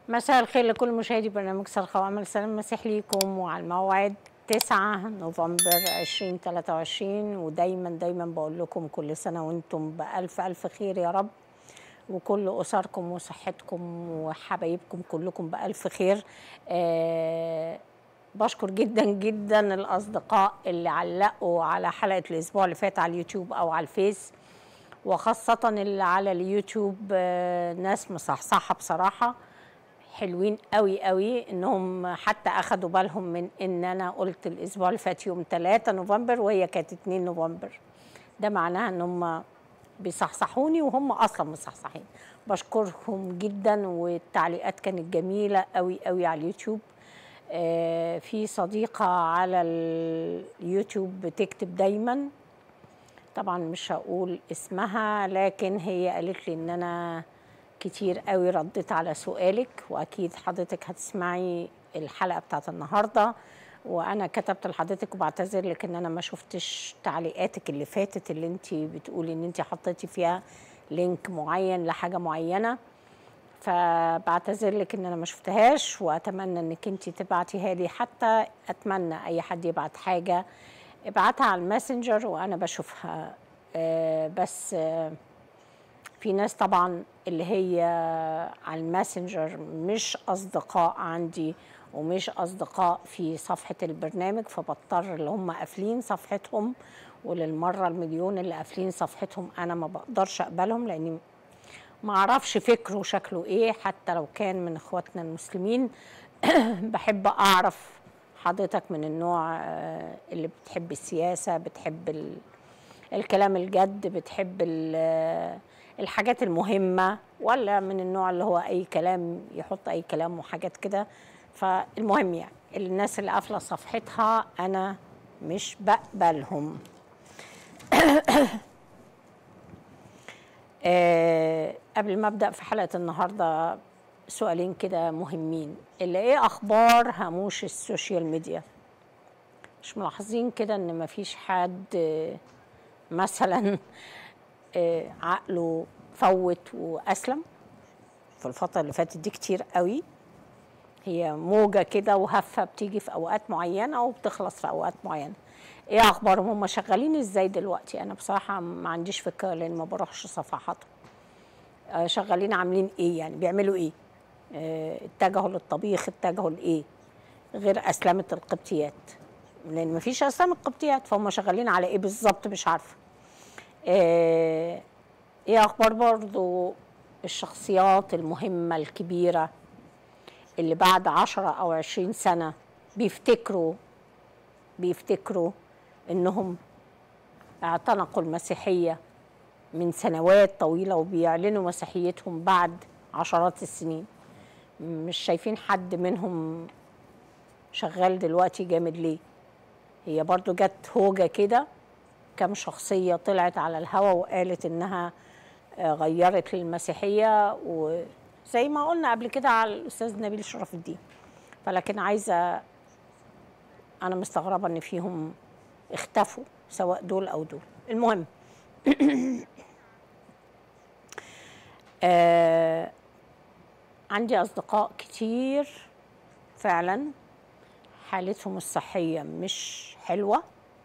مساء الخير لكل مشاهدي برنامج صرخة وأمل سلام مسيح ليكم وعلى الموعد 9 نوفمبر 2023 ودايما دايما بقول لكم كل سنة وانتم بألف ألف خير يا رب وكل أسركم وصحتكم وحبايبكم كلكم بألف خير آه بشكر جدا جدا الأصدقاء اللي علقوا على حلقة الأسبوع اللي فات على اليوتيوب أو على الفيس وخاصة اللي على اليوتيوب آه ناس مصحصحة بصراحة حلوين قوي قوي انهم حتى اخدوا بالهم من ان انا قلت الاسبوع اللي فات يوم 3 نوفمبر وهي كانت 2 نوفمبر ده معناها ان هم بيصحصحوني وهم اصلا مصحصحين بشكرهم جدا والتعليقات كانت جميله قوي قوي على اليوتيوب آه في صديقه على اليوتيوب بتكتب دايما طبعا مش هقول اسمها لكن هي قالت لي ان انا كتير قوي رديت على سؤالك واكيد حضرتك هتسمعي الحلقه بتاعت النهارده وانا كتبت لحضرتك وبعتذر لك ان انا ما شفتش تعليقاتك اللي فاتت اللي انت بتقولي ان انت حطيتي فيها لينك معين لحاجه معينه فبعتذر لك ان انا ما شفتهاش واتمنى انك انت تبعتيها لي حتى اتمنى اي حد يبعت حاجه ابعتها على الماسنجر وانا بشوفها آه بس آه في ناس طبعا اللي هي على الماسنجر مش اصدقاء عندي ومش اصدقاء في صفحه البرنامج فبضطر اللي هم قافلين صفحتهم وللمره المليون اللي قافلين صفحتهم انا ما بقدرش اقبلهم لاني ما اعرفش فكره شكله ايه حتى لو كان من اخواتنا المسلمين بحب اعرف حضرتك من النوع اللي بتحب السياسه بتحب الكلام الجد بتحب الحاجات المهمة ولا من النوع اللي هو أي كلام يحط أي كلام وحاجات كده فالمهم يعني الناس اللي قافلة صفحتها أنا مش بقبلهم آه قبل ما أبدأ في حلقة النهاردة سؤالين كده مهمين اللي إيه أخبار هاموش السوشيال ميديا مش ملاحظين كده إن مفيش حد مثلا عقله فوت واسلم في الفتره اللي فاتت دي كتير قوي هي موجه كده وهفه بتيجي في اوقات معينه وبتخلص في اوقات معينه ايه اخبارهم هم شغالين ازاي دلوقتي انا بصراحه ما عنديش فكره لان ما بروحش صفحاتهم شغالين عاملين ايه يعني بيعملوا ايه اه اتجهوا للطبيخ اتجهوا لايه غير اسلمه القبطيات لان ما فيش اسلام القبطيات فهم شغالين على ايه بالظبط مش عارفه ايه اخبار برضو الشخصيات المهمة الكبيرة اللي بعد عشرة او عشرين سنة بيفتكروا بيفتكروا انهم اعتنقوا المسيحية من سنوات طويلة وبيعلنوا مسيحيتهم بعد عشرات السنين مش شايفين حد منهم شغال دلوقتي جامد ليه هي برضو جت هوجة كده كم شخصية طلعت على الهوا وقالت إنها غيرت للمسيحية وزي ما قلنا قبل كده على الأستاذ نبيل شرف الدين فلكن عايزة أنا مستغربة إن فيهم اختفوا سواء دول أو دول المهم آه عندي أصدقاء كتير فعلا حالتهم الصحية مش حلوة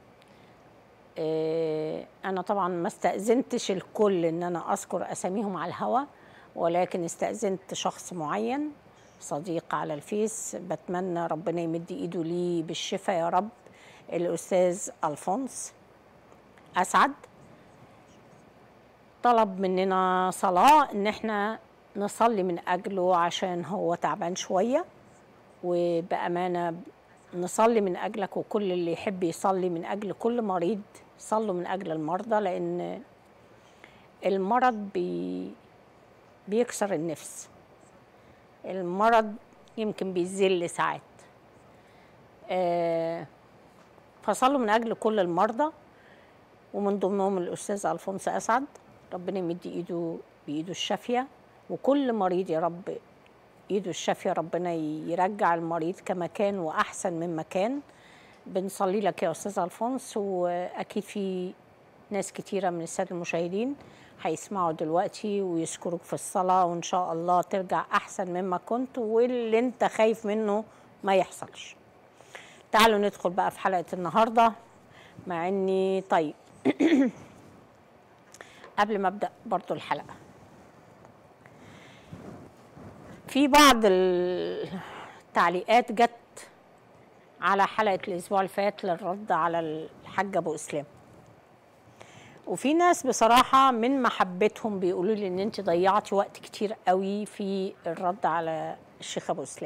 أنا طبعا ما استأذنتش الكل إن أنا أذكر أساميهم على الهوا ولكن استأذنت شخص معين صديق على الفيس بتمنى ربنا يمد إيده ليه بالشفاء يا رب الأستاذ ألفونس أسعد طلب مننا صلاة إن إحنا نصلي من أجله عشان هو تعبان شوية وبأمانة نصلي من أجلك وكل اللي يحب يصلي من أجل كل مريض صلوا من أجل المرضى لأن المرض بي بيكسر النفس المرض يمكن بيذل ساعات آه فصلوا من أجل كل المرضى ومن ضمنهم الأستاذ ألفونس أسعد ربنا يمد إيده بإيده الشافية وكل مريض يا رب ايده الشافيه ربنا يرجع المريض كما كان واحسن مما كان بنصلي لك يا استاذ الفونس واكيد في ناس كتيره من الساده المشاهدين هيسمعوا دلوقتي ويذكروك في الصلاه وان شاء الله ترجع احسن مما كنت واللي انت خايف منه ما يحصلش تعالوا ندخل بقى في حلقه النهارده مع اني طيب قبل ما ابدا برضو الحلقه في بعض التعليقات جت على حلقه الاسبوع اللي فات للرد على الحاج ابو اسلام وفي ناس بصراحه من محبتهم بيقولوا لي ان انت ضيعتي وقت كتير قوي في الرد على الشيخ ابو اسلام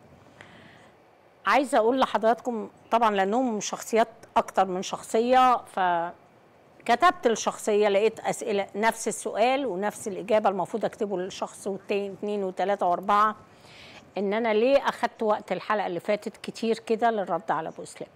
عايزه اقول لحضراتكم طبعا لانهم شخصيات اكتر من شخصيه فكتبت الشخصيه لقيت اسئله نفس السؤال ونفس الاجابه المفروض اكتبه للشخص والتاني اثنين وثلاثه واربعه ان انا ليه اخدت وقت الحلقه اللي فاتت كتير كده للرد على ابو اسلام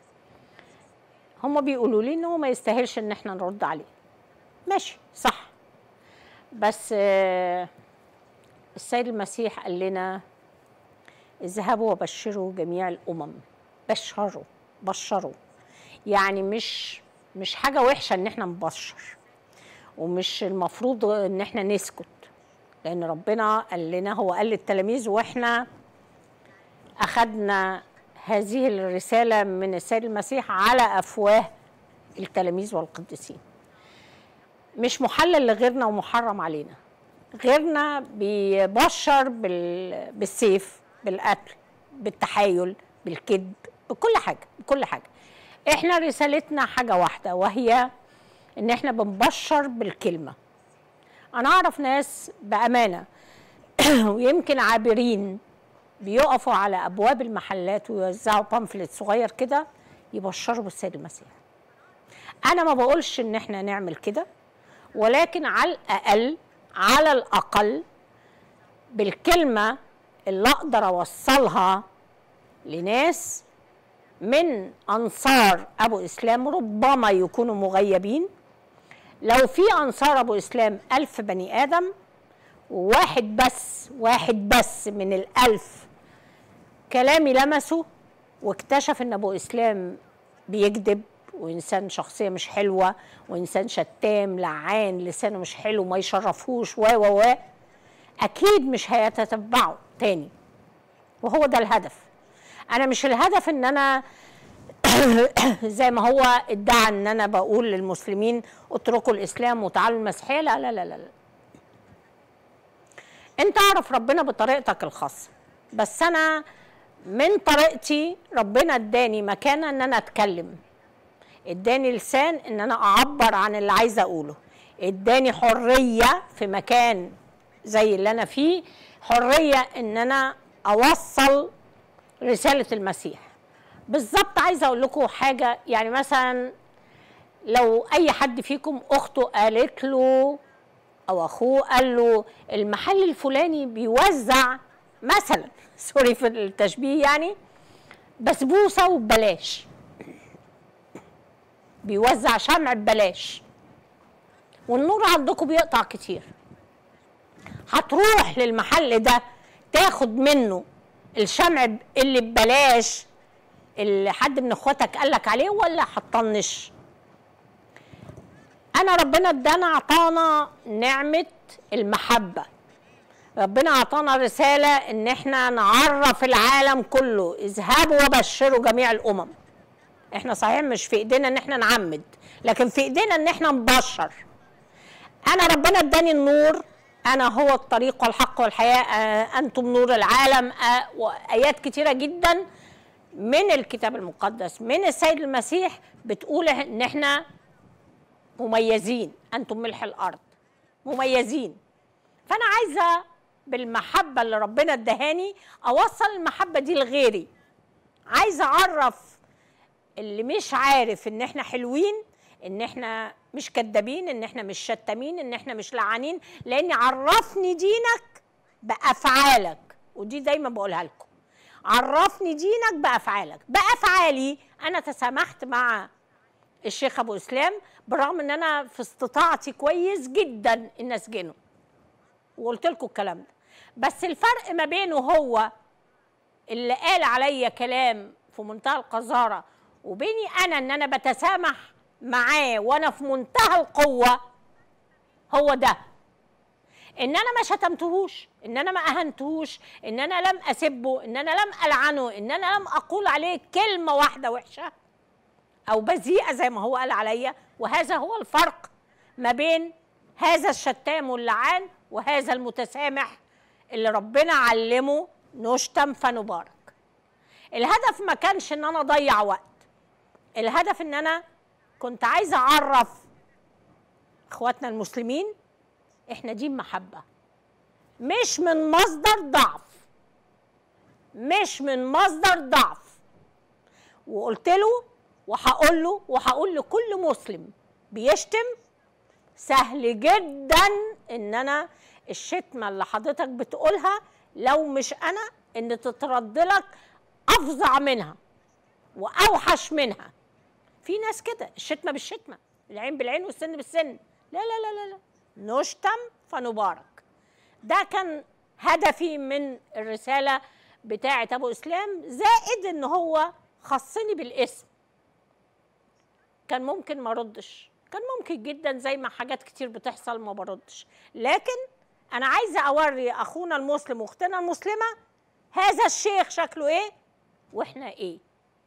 هم بيقولوا لي انه ما يستاهلش ان احنا نرد عليه ماشي صح بس آه، السيد المسيح قال لنا اذهبوا وبشروا جميع الامم بشروا بشروا يعني مش مش حاجه وحشه ان احنا نبشر ومش المفروض ان احنا نسكت لان ربنا قال لنا هو قال للتلاميذ واحنا اخذنا هذه الرساله من السيد المسيح على افواه التلاميذ والقديسين مش محلل لغيرنا ومحرم علينا غيرنا بيبشر بال... بالسيف بالقتل بالتحايل بالكذب بكل حاجه بكل حاجه احنا رسالتنا حاجه واحده وهي ان احنا بنبشر بالكلمه انا اعرف ناس بامانه ويمكن عابرين بيقفوا على ابواب المحلات ويوزعوا بامفلت صغير كده يبشروا بالسيد المسيح انا ما بقولش ان احنا نعمل كده ولكن على الاقل على الاقل بالكلمه اللي اقدر اوصلها لناس من انصار ابو اسلام ربما يكونوا مغيبين لو في انصار ابو اسلام الف بني ادم وواحد بس واحد بس من الالف كلامي لمسه واكتشف ان ابو اسلام بيكذب وانسان شخصيه مش حلوه وانسان شتام لعان لسانه مش حلو ما يشرفوش و و و اكيد مش هيتتبعه تاني وهو ده الهدف انا مش الهدف ان انا زي ما هو ادعى ان انا بقول للمسلمين اتركوا الاسلام وتعالوا المسيحيه لا لا لا لا, لا. انت اعرف ربنا بطريقتك الخاصه بس انا من طريقتي ربنا اداني مكانه ان انا اتكلم اداني لسان ان انا اعبر عن اللي عايزه اقوله اداني حريه في مكان زي اللي انا فيه حريه ان انا اوصل رساله المسيح بالظبط عايزه اقول لكم حاجه يعني مثلا لو اي حد فيكم اخته قالت له او اخوه قال له المحل الفلاني بيوزع مثلا سوري في التشبيه يعني بسبوسه وببلاش بيوزع شمع ببلاش والنور عندكم بيقطع كتير هتروح للمحل ده تاخد منه الشمع اللي ببلاش اللي حد من اخواتك قالك عليه ولا هتطنش انا ربنا ادانا اعطانا نعمه المحبه ربنا اعطانا رساله ان احنا نعرف العالم كله اذهبوا وبشروا جميع الامم احنا صحيح مش في ايدينا ان احنا نعمد لكن في ايدينا ان احنا نبشر انا ربنا اداني النور انا هو الطريق والحق والحياه آه، انتم نور العالم آه، وايات كتيره جدا من الكتاب المقدس من السيد المسيح بتقول ان احنا مميزين انتم ملح الارض مميزين فانا عايزه بالمحبه اللي ربنا ادهاني اوصل المحبه دي لغيري عايزه اعرف اللي مش عارف ان احنا حلوين ان احنا مش كدابين ان احنا مش شتامين ان احنا مش لعانين لان عرفني دينك بافعالك ودي دايما بقولها لكم عرفني دينك بافعالك بافعالي انا تسامحت مع الشيخ ابو اسلام بالرغم ان انا في استطاعتي كويس جدا ان اسجنه وقلت لكم الكلام ده بس الفرق ما بينه هو اللي قال عليا كلام في منتهى القذاره وبيني انا ان انا بتسامح معاه وانا في منتهى القوه هو ده ان انا ما شتمتهوش ان انا ما اهنتهوش ان انا لم اسبه ان انا لم العنه ان انا لم اقول عليه كلمه واحده وحشه او بذيئه زي ما هو قال عليا وهذا هو الفرق ما بين هذا الشتام واللعان وهذا المتسامح اللي ربنا علمه نشتم فنبارك الهدف ما كانش ان انا اضيع وقت الهدف ان انا كنت عايزه اعرف اخواتنا المسلمين احنا دين محبه مش من مصدر ضعف مش من مصدر ضعف وقلت له وهقول له وهقول لكل مسلم بيشتم سهل جدا ان انا الشتمه اللي حضرتك بتقولها لو مش انا ان تترد لك افظع منها واوحش منها في ناس كده الشتمه بالشتمه العين بالعين والسن بالسن لا لا لا لا, لا. نشتم فنبارك ده كان هدفي من الرساله بتاعه ابو اسلام زائد ان هو خصني بالاسم كان ممكن ما ردش كان ممكن جدا زي ما حاجات كتير بتحصل ما بردش لكن انا عايزه اوري اخونا المسلم واختنا المسلمه هذا الشيخ شكله ايه واحنا ايه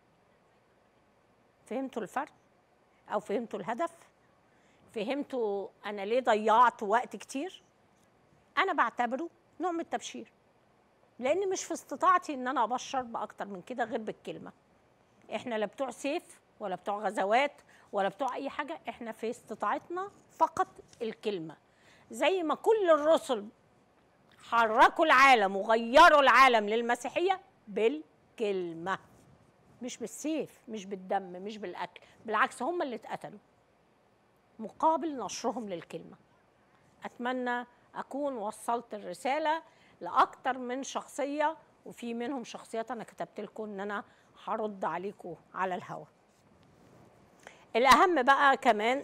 فهمتوا الفرق او فهمتوا الهدف فهمتوا انا ليه ضيعت وقت كتير انا بعتبره نوع من التبشير لان مش في استطاعتي ان انا ابشر باكتر من كده غير بالكلمه احنا لا بتوع سيف ولا بتوع غزوات ولا بتوع اي حاجه احنا في استطاعتنا فقط الكلمه زي ما كل الرسل حركوا العالم وغيروا العالم للمسيحيه بالكلمه مش بالسيف مش بالدم مش بالقتل بالعكس هم اللي اتقتلوا مقابل نشرهم للكلمه اتمنى اكون وصلت الرساله لاكتر من شخصيه وفي منهم شخصيات انا كتبت لكم ان انا هرد عليكم على الهوا الاهم بقى كمان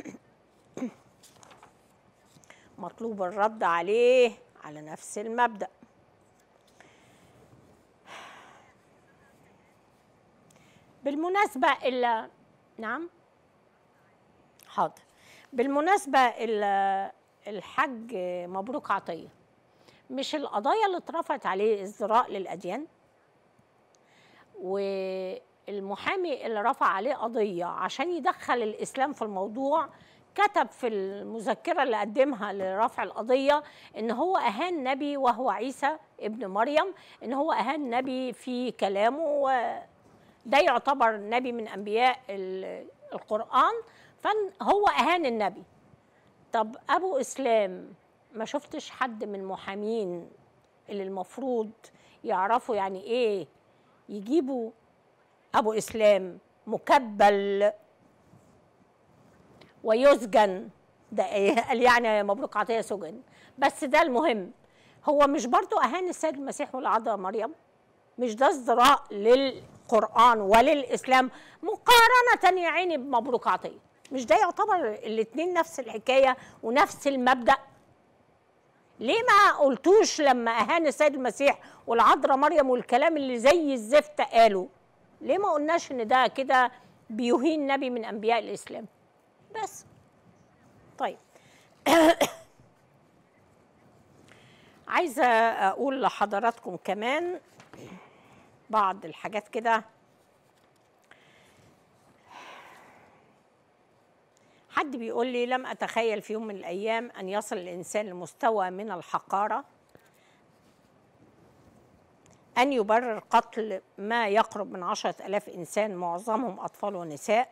مطلوب الرد عليه على نفس المبدا بالمناسبه الا نعم حاضر بالمناسبه الا الحج مبروك عطيه مش القضايا اللي اترفعت عليه ازدراء للاديان والمحامي اللي رفع عليه قضيه عشان يدخل الاسلام في الموضوع كتب في المذكره اللي قدمها لرفع القضيه ان هو اهان نبي وهو عيسى ابن مريم ان هو اهان نبي في كلامه وده يعتبر نبي من انبياء القران فهو اهان النبي طب ابو اسلام ما شفتش حد من المحامين اللي المفروض يعرفوا يعني ايه يجيبوا ابو اسلام مكبل ويسجن ده إيه؟ قال يعني مبروك عطيه سجن بس ده المهم هو مش برضو اهان السيد المسيح والعذراء مريم مش ده ازدراء للقران وللاسلام مقارنه يا عيني بمبروك عطيه مش ده يعتبر الاثنين نفس الحكايه ونفس المبدا ليه ما قلتوش لما اهان السيد المسيح والعذراء مريم والكلام اللي زي الزفت قالوا ليه ما قلناش ان ده كده بيهين نبي من انبياء الاسلام بس طيب عايزه اقول لحضراتكم كمان بعض الحاجات كده حد بيقول لي لم اتخيل في يوم من الايام ان يصل الانسان لمستوى من الحقاره أن يبرر قتل ما يقرب من عشرة ألاف إنسان معظمهم أطفال ونساء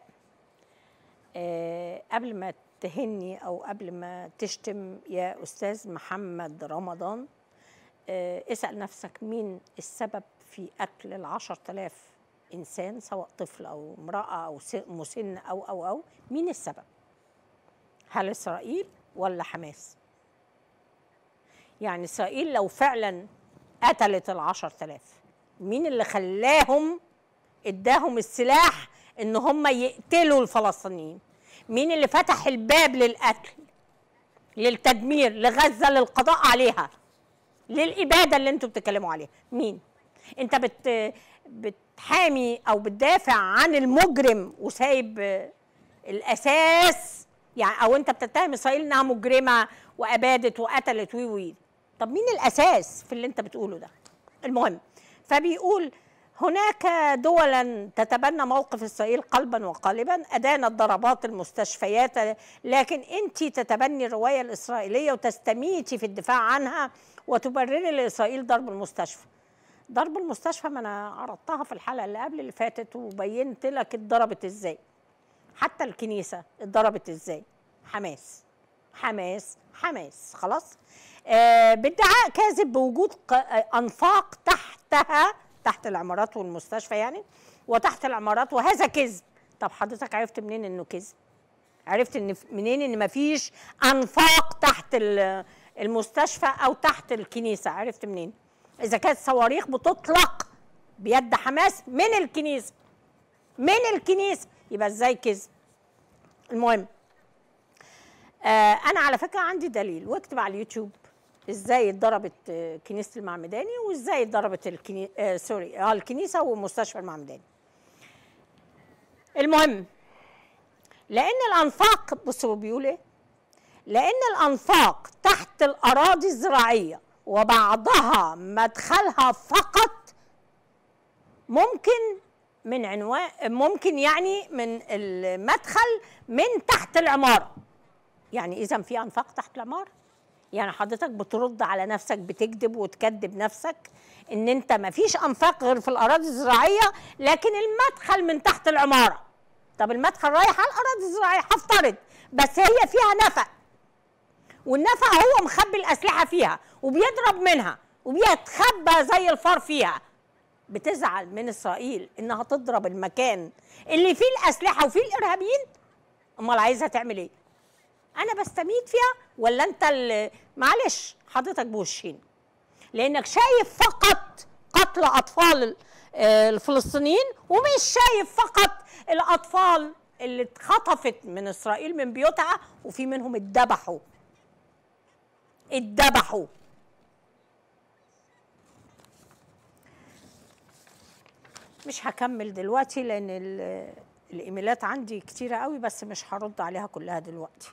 أه قبل ما تهني أو قبل ما تشتم يا أستاذ محمد رمضان أه اسأل نفسك مين السبب في قتل العشرة ألاف إنسان سواء طفل أو امرأة أو مسن أو أو أو مين السبب هل إسرائيل ولا حماس يعني إسرائيل لو فعلا قتلت العشر تلاف مين اللي خلاهم اداهم السلاح ان هم يقتلوا الفلسطينيين مين اللي فتح الباب للقتل للتدمير لغزة للقضاء عليها للإبادة اللي انتوا بتتكلموا عليها مين انت بت بتحامي او بتدافع عن المجرم وسايب الاساس يعني او انت بتتهم اسرائيل انها مجرمه وابادت وقتلت وي وي طب مين الاساس في اللي انت بتقوله ده المهم فبيقول هناك دولا تتبنى موقف اسرائيل قلبا وقالبا ادانت ضربات المستشفيات لكن انت تتبني الروايه الاسرائيليه وتستميتي في الدفاع عنها وتبرري لاسرائيل ضرب المستشفى ضرب المستشفى ما انا عرضتها في الحلقه اللي قبل اللي فاتت وبينت لك اتضربت ازاي حتى الكنيسه اتضربت ازاي حماس حماس حماس خلاص آه بادعاء كاذب بوجود انفاق تحتها تحت العمارات والمستشفى يعني وتحت العمارات وهذا كذب طب حضرتك عرفت منين انه كذب عرفت ان منين ان مفيش انفاق تحت المستشفى او تحت الكنيسه عرفت منين اذا كانت صواريخ بتطلق بيد حماس من الكنيسه من الكنيسه يبقى ازاي كذب المهم آه انا على فكره عندي دليل واكتب على اليوتيوب ازاي اتضربت كنيسه المعمداني وازاي اتضربت الكني... آه سوري اه الكنيسه ومستشفى المعمداني المهم لان الانفاق بصوا بيقول ايه لان الانفاق تحت الاراضي الزراعيه وبعضها مدخلها فقط ممكن من عنوان ممكن يعني من المدخل من تحت العماره يعني اذا في انفاق تحت العماره يعني حضرتك بترد على نفسك بتكذب وتكذب نفسك ان انت ما فيش انفاق غير في الاراضي الزراعيه لكن المدخل من تحت العماره طب المدخل رايح على الاراضي الزراعيه هفترض بس هي فيها نفق والنفق هو مخبي الاسلحه فيها وبيضرب منها وبيتخبى زي الفار فيها بتزعل من اسرائيل انها تضرب المكان اللي فيه الاسلحه وفيه الارهابيين امال عايزها تعمل ايه انا بستميت فيها ولا انت اللي معلش حضرتك بوشين لانك شايف فقط قتل اطفال الفلسطينيين ومش شايف فقط الاطفال اللي اتخطفت من اسرائيل من بيوتها وفي منهم اتذبحوا اتذبحوا مش هكمل دلوقتي لان الايميلات عندي كتيره قوي بس مش هرد عليها كلها دلوقتي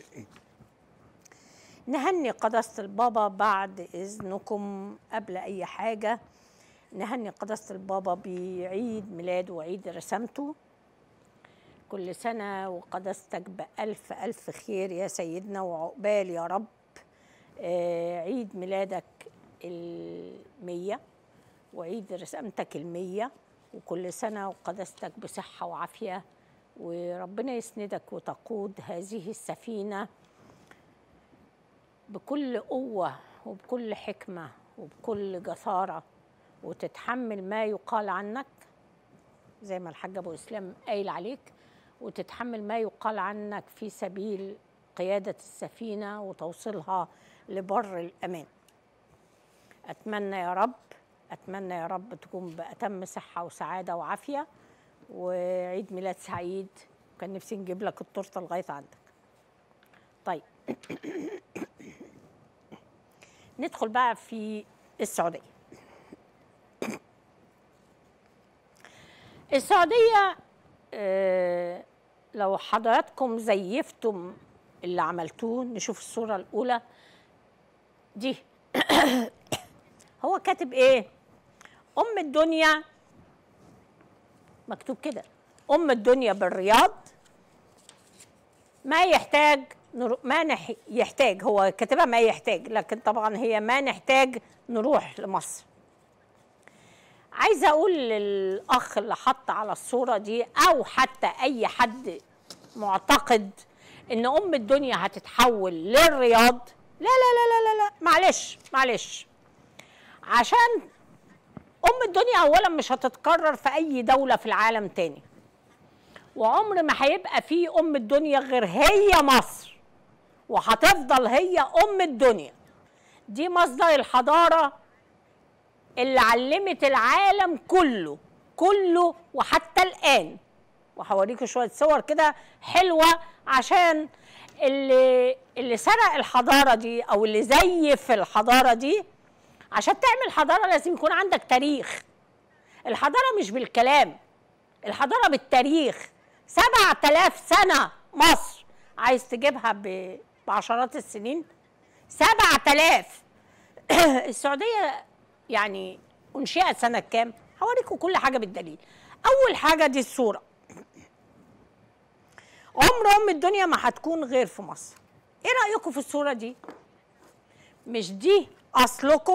نهني قداسه البابا بعد اذنكم قبل اي حاجه نهني قداسه البابا بعيد ميلاده وعيد رسامته كل سنه وقداستك بالف الف خير يا سيدنا وعقبال يا رب آه عيد ميلادك المية وعيد رسامتك المية وكل سنة وقدستك بصحة وعافية وربنا يسندك وتقود هذه السفينة بكل قوة وبكل حكمة وبكل جثارة وتتحمل ما يقال عنك زي ما الحاج أبو إسلام قايل عليك وتتحمل ما يقال عنك في سبيل قيادة السفينة وتوصيلها لبر الأمان أتمنى يا رب أتمنى يا رب تكون بأتم صحة وسعادة وعافية وعيد ميلاد سعيد كان نفسي نجيب لك التورته لغايه عندك طيب ندخل بقى في السعوديه السعوديه آه لو حضراتكم زيفتم اللي عملتوه نشوف الصوره الاولى دي هو كاتب ايه ام الدنيا مكتوب كده ام الدنيا بالرياض ما يحتاج ما نح... يحتاج هو كاتبها ما يحتاج لكن طبعا هي ما نحتاج نروح لمصر عايزه اقول للاخ اللي حط على الصوره دي او حتى اي حد معتقد ان ام الدنيا هتتحول للرياض لا لا لا لا لا, لا. معلش معلش عشان ام الدنيا اولا مش هتتكرر في اي دوله في العالم تاني وعمر ما هيبقى في ام الدنيا غير هي مصر وهتفضل هي ام الدنيا دي مصدر الحضاره اللي علمت العالم كله كله وحتى الان وهوريكم شويه صور كده حلوه عشان اللي اللي سرق الحضاره دي او اللي زيف الحضاره دي عشان تعمل حضاره لازم يكون عندك تاريخ الحضاره مش بالكلام الحضاره بالتاريخ سبعة آلاف سنة مصر عايز تجيبها ب- بعشرات السنين سبعة آلاف السعودية يعني أنشئت سنة كام؟ هوريكم كل حاجة بالدليل أول حاجة دي الصورة عمر أم الدنيا ما هتكون غير في مصر إيه رأيكم في الصورة دي؟ مش دي أصلكم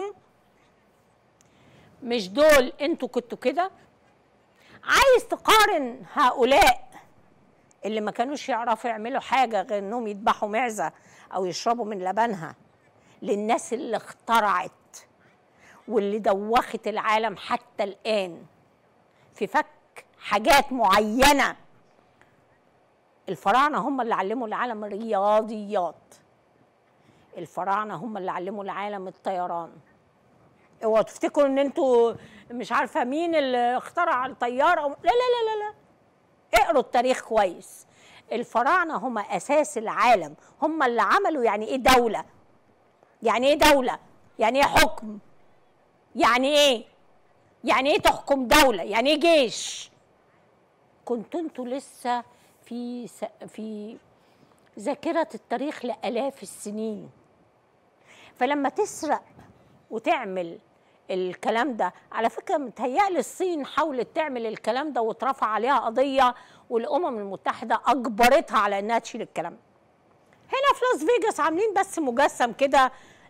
مش دول انتوا كنتوا كده عايز تقارن هؤلاء اللي ما كانوش يعرفوا يعملوا حاجة غير انهم يذبحوا معزة او يشربوا من لبنها للناس اللي اخترعت واللي دوخت العالم حتى الآن في فك حاجات معينة الفراعنة هم اللي علموا العالم الرياضيات الفراعنة هم اللي علموا العالم الطيران اوعوا تفتكروا ان انتوا مش عارفه مين اللي اخترع الطياره أو... لا لا لا لا لا اقروا التاريخ كويس الفراعنه هم اساس العالم هم اللي عملوا يعني ايه دوله يعني ايه دوله يعني ايه حكم يعني ايه يعني ايه تحكم دوله يعني ايه جيش كنتوا انتوا لسه في س... في ذاكره التاريخ لالاف السنين فلما تسرق وتعمل الكلام ده على فكره متهيألي الصين حاولت تعمل الكلام ده واترفع عليها قضيه والامم المتحده اجبرتها على انها تشيل الكلام ده. هنا في لاس فيجاس عاملين بس مجسم كده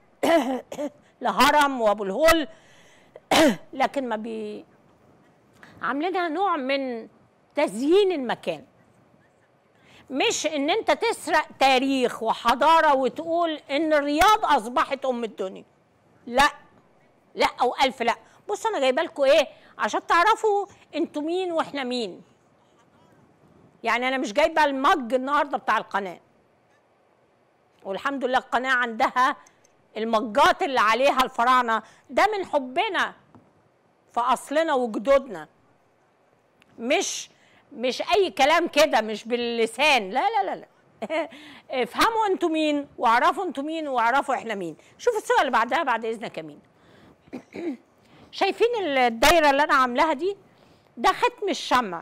لهرم وابو الهول لكن ما بي عاملينها نوع من تزيين المكان مش ان انت تسرق تاريخ وحضاره وتقول ان الرياض اصبحت ام الدنيا لا لا او الف لا بصوا انا جايبه لكم ايه عشان تعرفوا انتوا مين واحنا مين يعني انا مش جايبه المج النهارده بتاع القناه والحمد لله القناه عندها المجات اللي عليها الفراعنه ده من حبنا في اصلنا وجدودنا مش مش اي كلام كده مش باللسان لا لا لا لا افهموا انتوا مين واعرفوا انتوا مين واعرفوا احنا مين شوفوا الصوره اللي بعدها بعد اذنك يا مين شايفين الدايره اللي انا عاملاها دي ده ختم الشمع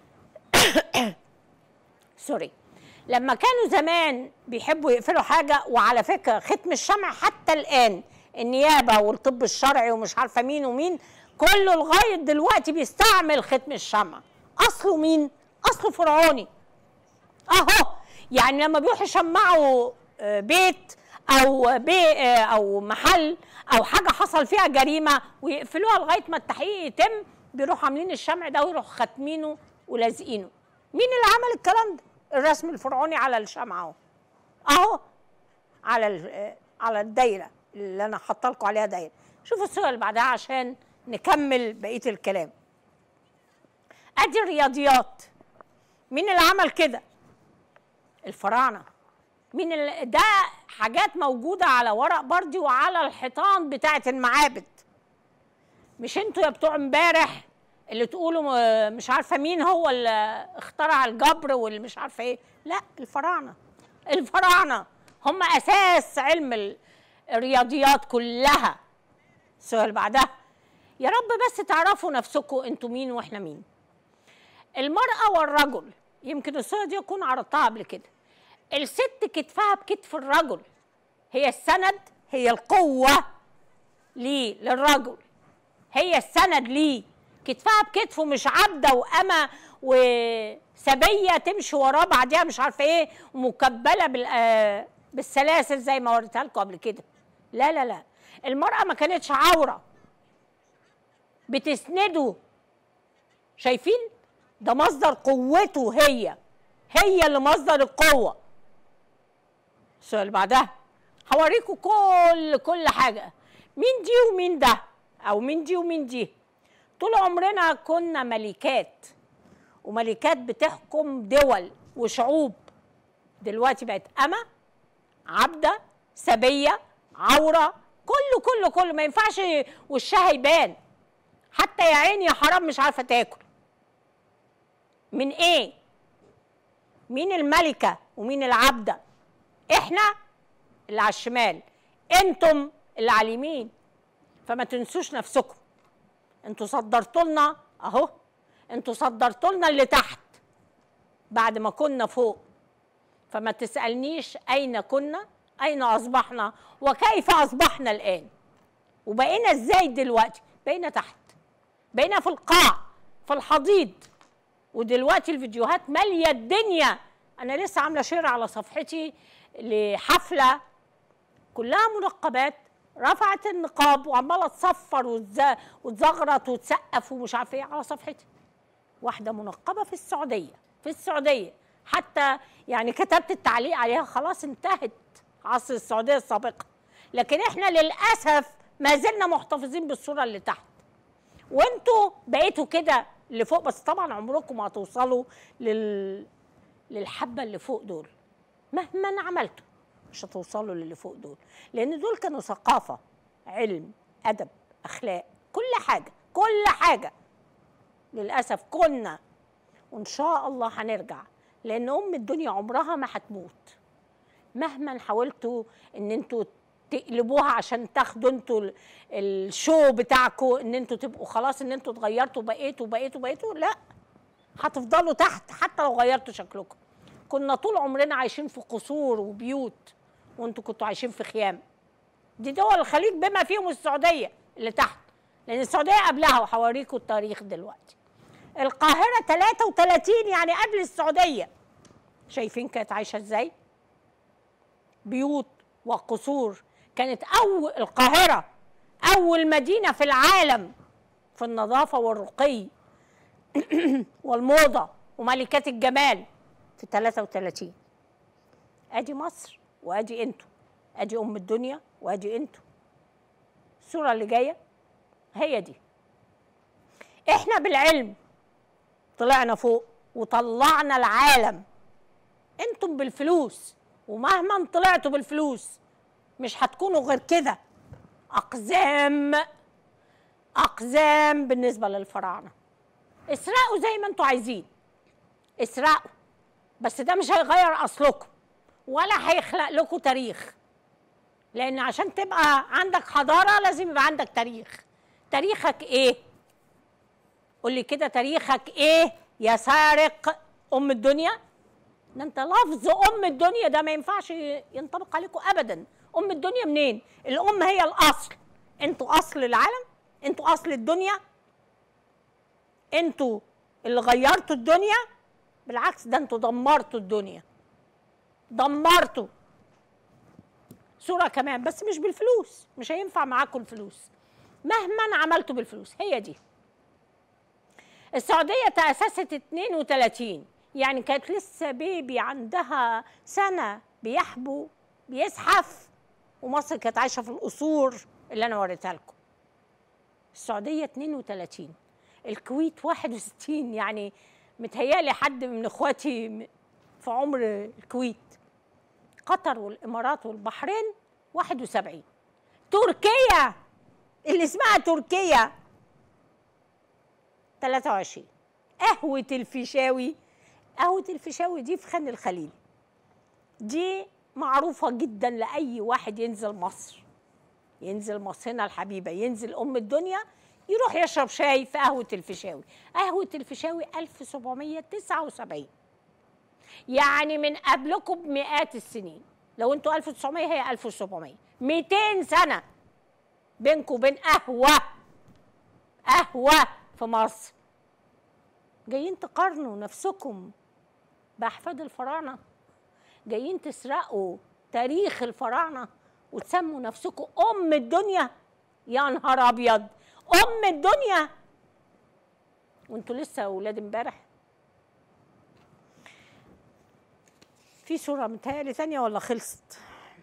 سوري لما كانوا زمان بيحبوا يقفلوا حاجه وعلى فكره ختم الشمع حتى الان النيابه والطب الشرعي ومش عارفه مين ومين كله لغايه دلوقتي بيستعمل ختم الشمع اصله مين اصله فرعوني اهو يعني لما بيروحوا يشمعوا آه، بيت او بي آه، او محل او حاجه حصل فيها جريمه ويقفلوها لغايه ما التحقيق يتم بيروحوا عاملين الشمع ده ويروحوا خاتمينه ولازقينه مين اللي عمل الكلام ده الرسم الفرعوني على الشمع اهو اهو على ال- آه، على الدايره اللي انا حاطه لكم عليها دايره شوفوا الصوره اللي بعدها عشان نكمل بقيه الكلام ادي الرياضيات مين اللي عمل كده الفراعنه مين اللي ده حاجات موجوده على ورق بردي وعلى الحيطان بتاعه المعابد مش انتوا يا بتوع امبارح اللي تقولوا م- مش عارفه مين هو اللي اخترع الجبر واللي مش عارفه ايه لا الفراعنه الفراعنه هم اساس علم ال- الرياضيات كلها السؤال اللي بعدها يا رب بس تعرفوا نفسكم انتوا مين واحنا مين المرأة والرجل يمكن الصورة دي أكون عرضتها قبل كده الست كتفها بكتف الرجل هي السند هي القوة ليه للرجل هي السند ليه كتفها بكتفه مش عبدة وأمة وسبية تمشي وراه بعدها مش عارفة ايه ومكبلة بال آه، بالسلاسل زي ما وريتها لكم قبل كده لا لا لا المرأة ما كانتش عورة بتسنده شايفين ده مصدر قوته هي هي اللي مصدر القوة السؤال اللي بعدها هوريكم كل كل حاجة مين دي ومين ده أو مين دي ومين دي طول عمرنا كنا ملكات وملكات بتحكم دول وشعوب دلوقتي بقت أمة عبدة سبية عورة كله كله كله ما ينفعش وشها يبان حتى يا عيني يا حرام مش عارفة تاكل من ايه مين الملكة ومين العبدة احنا اللي على الشمال انتم اللي على اليمين فما تنسوش نفسكم انتوا صدرتوا لنا اهو انتوا صدرتوا لنا اللي تحت بعد ما كنا فوق فما تسالنيش اين كنا اين اصبحنا وكيف اصبحنا الان وبقينا ازاي دلوقتي بقينا تحت بقينا في القاع في الحضيض ودلوقتي الفيديوهات ماليه الدنيا انا لسه عامله شير على صفحتي لحفله كلها منقبات رفعت النقاب وعماله تصفر وتز- وتزغرط وتسقف ومش عارفه ايه على صفحتي واحده منقبه في السعوديه في السعوديه حتى يعني كتبت التعليق عليها خلاص انتهت عصر السعوديه السابقه لكن احنا للاسف ما زلنا محتفظين بالصوره اللي تحت وانتوا بقيتوا كده اللي فوق بس طبعا عمركم ما هتوصلوا لل... للحبه اللي فوق دول مهما عملتوا مش هتوصلوا للي فوق دول لان دول كانوا ثقافه علم ادب اخلاق كل حاجه كل حاجه للاسف كنا وان شاء الله هنرجع لان ام الدنيا عمرها ما هتموت مهما حاولتوا ان انتوا تقلبوها عشان تاخدوا انتوا ال- الشو بتاعكم ان انتوا تبقوا خلاص ان انتوا اتغيرتوا بقيتوا بقيتوا بقيتوا لا هتفضلوا تحت حتى لو غيرتوا شكلكم كنا طول عمرنا عايشين في قصور وبيوت وانتوا كنتوا عايشين في خيام دي دول الخليج بما فيهم السعوديه اللي تحت لان السعوديه قبلها وهوريكم التاريخ دلوقتي القاهره 33 يعني قبل السعوديه شايفين كانت عايشه ازاي بيوت وقصور كانت اول القاهره اول مدينه في العالم في النظافه والرقي والموضه وملكات الجمال في 33 ادي مصر وادي انتوا ادي ام الدنيا وادي انتوا الصوره اللي جايه هي دي احنا بالعلم طلعنا فوق وطلعنا العالم انتم بالفلوس ومهما طلعتوا بالفلوس مش هتكونوا غير كده اقزام اقزام بالنسبه للفراعنه اسرقوا زي ما انتوا عايزين اسرقوا بس ده مش هيغير اصلكم ولا هيخلق لكم تاريخ لان عشان تبقى عندك حضاره لازم يبقى عندك تاريخ تاريخك ايه قول لي كده تاريخك ايه يا سارق ام الدنيا ده انت لفظ ام الدنيا ده ما ينفعش ينطبق عليكم ابدا ام الدنيا منين الام هي الاصل انتوا اصل العالم انتوا اصل الدنيا انتوا اللي غيرتوا الدنيا بالعكس ده انتوا دمرتوا الدنيا دمرتوا صورة كمان بس مش بالفلوس مش هينفع معاكم الفلوس مهما عملتوا بالفلوس هي دي السعودية تأسست 32 يعني كانت لسه بيبي عندها سنة بيحبو بيزحف ومصر كانت عايشة في القصور اللي أنا وريتها لكم السعودية 32 الكويت 61 يعني متهيالي حد من اخواتي م- في عمر الكويت قطر والامارات والبحرين 71 تركيا اللي اسمها تركيا 23 قهوة الفيشاوي قهوة الفيشاوي دي في خان الخليل دي معروفة جدا لأي واحد ينزل مصر ينزل مصر هنا الحبيبة ينزل أم الدنيا يروح يشرب شاي في قهوة الفيشاوي قهوة الفيشاوي 1779 يعني من قبلكم بمئات السنين لو انتوا 1900 هي 1700 200 سنة بينكم وبين قهوة قهوة في مصر جايين تقارنوا نفسكم بأحفاد الفراعنة جايين تسرقوا تاريخ الفراعنة وتسموا نفسكم أم الدنيا يا نهار أبيض أم الدنيا وانتوا لسه أولاد امبارح في صورة متهيألي تانية ولا خلصت؟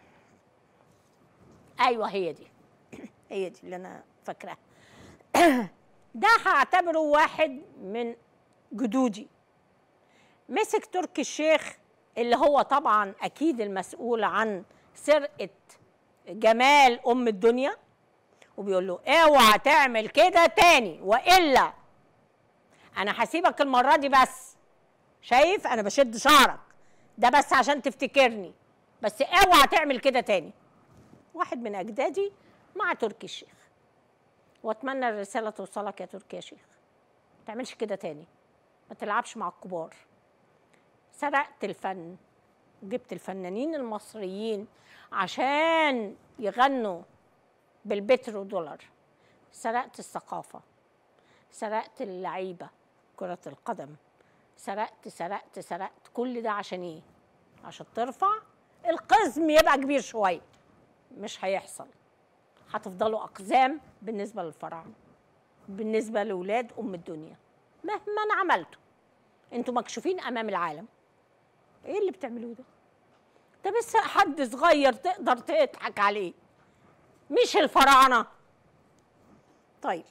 أيوه هي دي هي دي اللي أنا فاكراها ده هعتبره واحد من جدودي مسك تركي الشيخ اللي هو طبعا اكيد المسؤول عن سرقه جمال ام الدنيا وبيقول له اوعى تعمل كده تاني والا انا هسيبك المره دي بس شايف انا بشد شعرك ده بس عشان تفتكرني بس اوعى تعمل كده تاني واحد من اجدادي مع تركي الشيخ واتمنى الرساله توصلك يا تركي يا شيخ ما تعملش كده تاني ما تلعبش مع الكبار سرقت الفن جبت الفنانين المصريين عشان يغنوا بالبترو دولار سرقت الثقافة سرقت اللعيبة كرة القدم سرقت سرقت سرقت كل ده عشان ايه عشان ترفع القزم يبقى كبير شوية مش هيحصل هتفضلوا أقزام بالنسبة للفراعنة بالنسبة لأولاد أم الدنيا مهما عملتوا انتوا مكشوفين أمام العالم ايه اللي بتعملوه ده ده بس حد صغير تقدر تضحك عليه مش الفراعنه طيب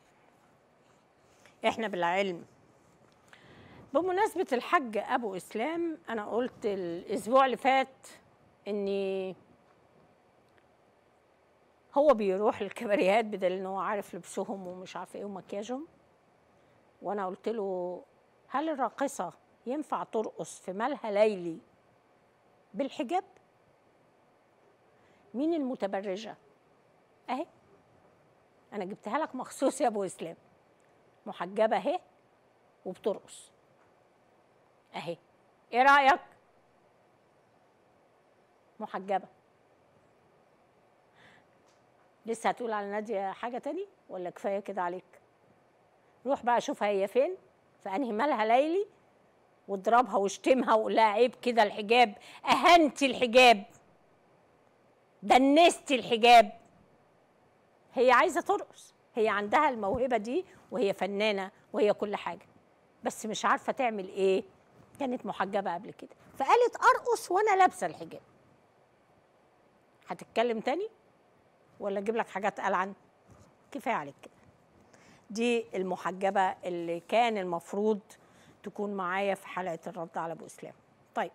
احنا بالعلم بمناسبة الحج أبو إسلام أنا قلت الأسبوع اللي فات إني هو بيروح الكباريهات بدل إن هو عارف لبسهم ومش عارف إيه ومكياجهم وأنا قلت له هل الراقصة ينفع ترقص في مالها ليلي بالحجاب مين المتبرجة اهي انا جبتها لك مخصوص يا ابو اسلام محجبة اهي وبترقص اهي ايه رأيك محجبة لسه هتقول على نادية حاجة تاني ولا كفاية كده عليك روح بقى شوفها هي فين في انهي مالها ليلي واضربها واشتمها وقول لها عيب كده الحجاب اهنتي الحجاب دنستي الحجاب هي عايزه ترقص هي عندها الموهبه دي وهي فنانه وهي كل حاجه بس مش عارفه تعمل ايه كانت محجبه قبل كده فقالت ارقص وانا لابسه الحجاب هتتكلم تاني ولا اجيب لك حاجات قلعن كفايه عليك كده دي المحجبه اللي كان المفروض تكون معايا في حلقه الرد على ابو اسلام طيب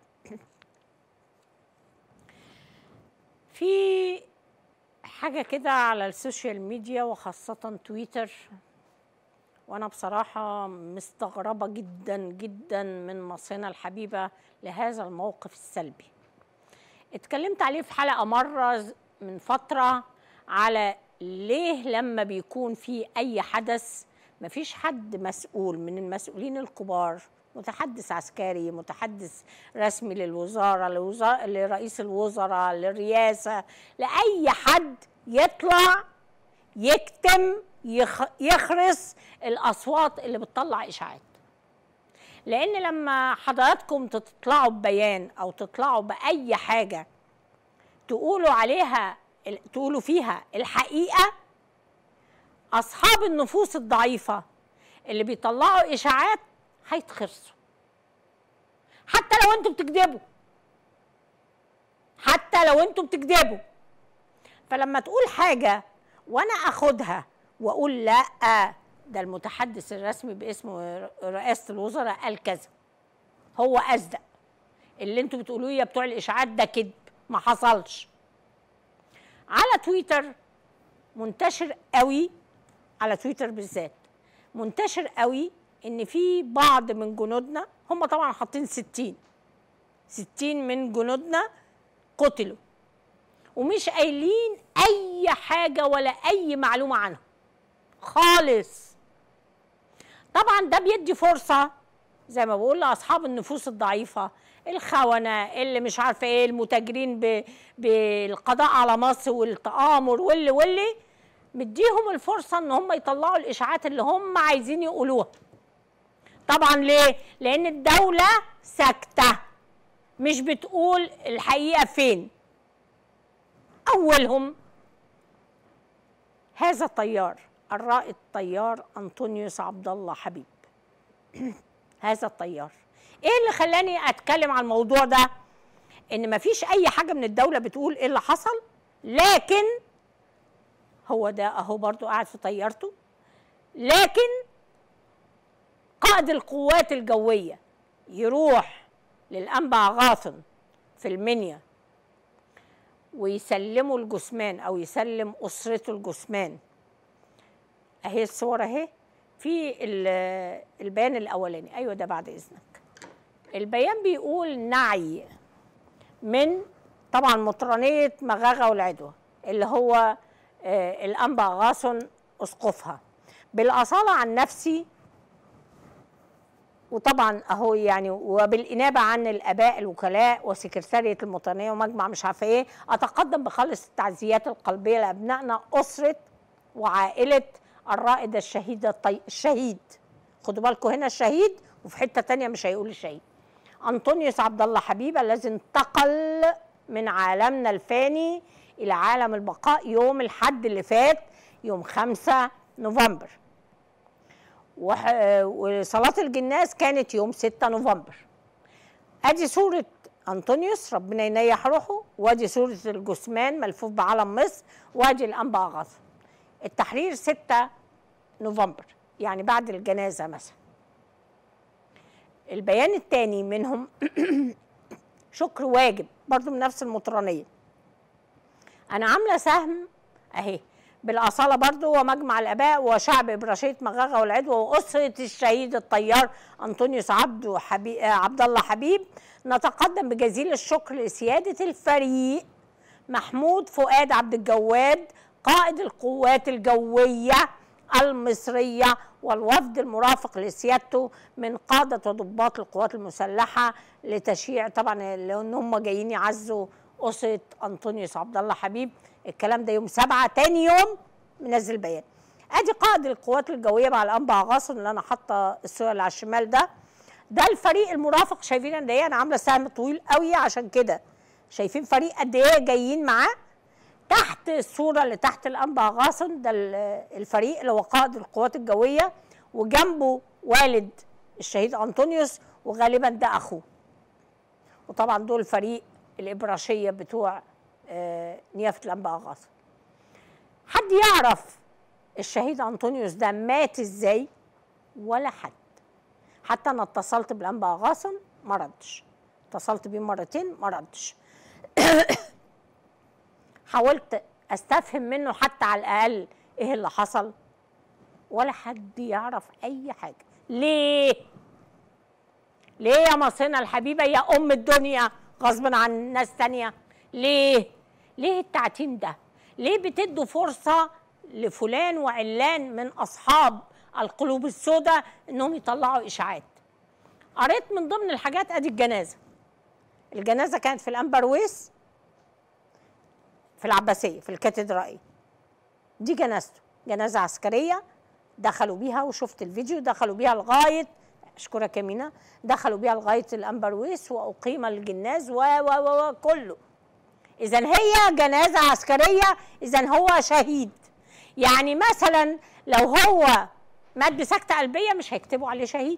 في حاجه كده على السوشيال ميديا وخاصه تويتر وانا بصراحه مستغربه جدا جدا من مصرنا الحبيبه لهذا الموقف السلبي اتكلمت عليه في حلقه مره من فتره على ليه لما بيكون في اي حدث مفيش حد مسؤول من المسؤولين الكبار متحدث عسكري متحدث رسمي للوزاره لوزارة لرئيس الوزراء للرئاسه لاي حد يطلع يكتم يخ يخرس الاصوات اللي بتطلع اشاعات لان لما حضراتكم تطلعوا ببيان او تطلعوا باي حاجه تقولوا عليها تقولوا فيها الحقيقه اصحاب النفوس الضعيفه اللي بيطلعوا اشاعات هيتخرسوا حتى لو انتوا بتكذبوا حتى لو انتوا بتكذبوا فلما تقول حاجه وانا اخدها واقول لا ده المتحدث الرسمي باسم رئاسه الوزراء قال كذا هو اصدق اللي انتوا بتقولوه يا بتوع الاشاعات ده كذب ما حصلش على تويتر منتشر قوي على تويتر بالذات منتشر قوي ان في بعض من جنودنا هم طبعا حاطين 60 60 من جنودنا قتلوا ومش قايلين اي حاجه ولا اي معلومه عنهم خالص طبعا ده بيدي فرصه زي ما بقول لاصحاب النفوس الضعيفه الخونه اللي مش عارفه ايه المتاجرين بالقضاء على مصر والتآمر واللي واللي مديهم الفرصه ان هم يطلعوا الاشاعات اللي هم عايزين يقولوها طبعا ليه لان الدوله ساكته مش بتقول الحقيقه فين اولهم هذا الطيار الرائد طيار انطونيوس عبد الله حبيب هذا الطيار ايه اللي خلاني اتكلم عن الموضوع ده ان مفيش اي حاجه من الدوله بتقول ايه اللي حصل لكن هو ده اهو برضو قاعد في طيارته لكن قائد القوات الجويه يروح للانبع غاثن في المنيا ويسلموا الجثمان او يسلم اسرته الجثمان اهي الصور اهي في البيان الاولاني ايوه ده بعد اذنك البيان بيقول نعي من طبعا مطرانيه مغاغه والعدوى اللي هو آه الانبا غاصن اسقفها بالاصاله عن نفسي وطبعا اهو يعني وبالانابه عن الاباء الوكلاء وسكرتاريه المطرانيه ومجمع مش عارفه ايه اتقدم بخالص التعزيات القلبيه لابنائنا اسره وعائله الرائد الشهيد الطي... الشهيد خدوا بالكم هنا الشهيد وفي حته تانية مش هيقول الشهيد انطونيوس عبد الله حبيب الذي انتقل من عالمنا الفاني الى عالم البقاء يوم الحد اللي فات يوم 5 نوفمبر وح... وصلاة الجناز كانت يوم 6 نوفمبر ادي صورة انطونيوس ربنا ينيح روحه وادي صورة الجثمان ملفوف بعلم مصر وادي الانبا اغاثة التحرير 6 نوفمبر يعني بعد الجنازة مثلا البيان الثاني منهم شكر واجب برضو من نفس المطرانية أنا عاملة سهم أهي بالأصالة برضو ومجمع الآباء وشعب إبراشية مغاغة والعدوى وأسرة الشهيد الطيار أنطونيوس عبد حبيب عبد الله حبيب نتقدم بجزيل الشكر لسيادة الفريق محمود فؤاد عبد الجواد قائد القوات الجوية المصرية والوفد المرافق لسيادته من قادة وضباط القوات المسلحة لتشييع طبعا لأن هم جايين يعزوا أسرة أنطونيوس عبد الله حبيب الكلام ده يوم سبعة تاني يوم منزل بيان ادي قائد القوات الجويه مع الانبا عاصم اللي انا حاطه الصوره اللي على الشمال ده ده الفريق المرافق شايفين قد ايه انا عامله سهم طويل قوي عشان كده شايفين فريق قد ايه جايين معاه تحت الصوره اللي تحت الانبا غاصن ده الفريق اللي هو قائد القوات الجويه وجنبه والد الشهيد انطونيوس وغالبا ده اخوه وطبعا دول فريق الابراشيه بتوع آه نيافه الانبا غاصن حد يعرف الشهيد انطونيوس ده مات ازاي ولا حد حتى انا اتصلت بالانبا غاصن ما ردش اتصلت بيه مرتين ما ردش حاولت استفهم منه حتى على الاقل ايه اللي حصل ولا حد يعرف اي حاجه ليه ليه يا مصينا الحبيبه يا ام الدنيا غصبا عن ناس تانية ليه ليه التعتيم ده ليه بتدوا فرصه لفلان وعلان من اصحاب القلوب السوداء انهم يطلعوا اشاعات قريت من ضمن الحاجات ادي الجنازه الجنازه كانت في الامبرويس في العباسيه في الكاتدرائيه دي جنازته جنازه عسكريه دخلوا بيها وشفت الفيديو دخلوا بيها لغايه اشكرك يا مينا دخلوا بيها لغايه الامبرويس واقيم الجناز و و و كله اذا هي جنازه عسكريه اذا هو شهيد يعني مثلا لو هو مات بسكته قلبيه مش هيكتبوا عليه شهيد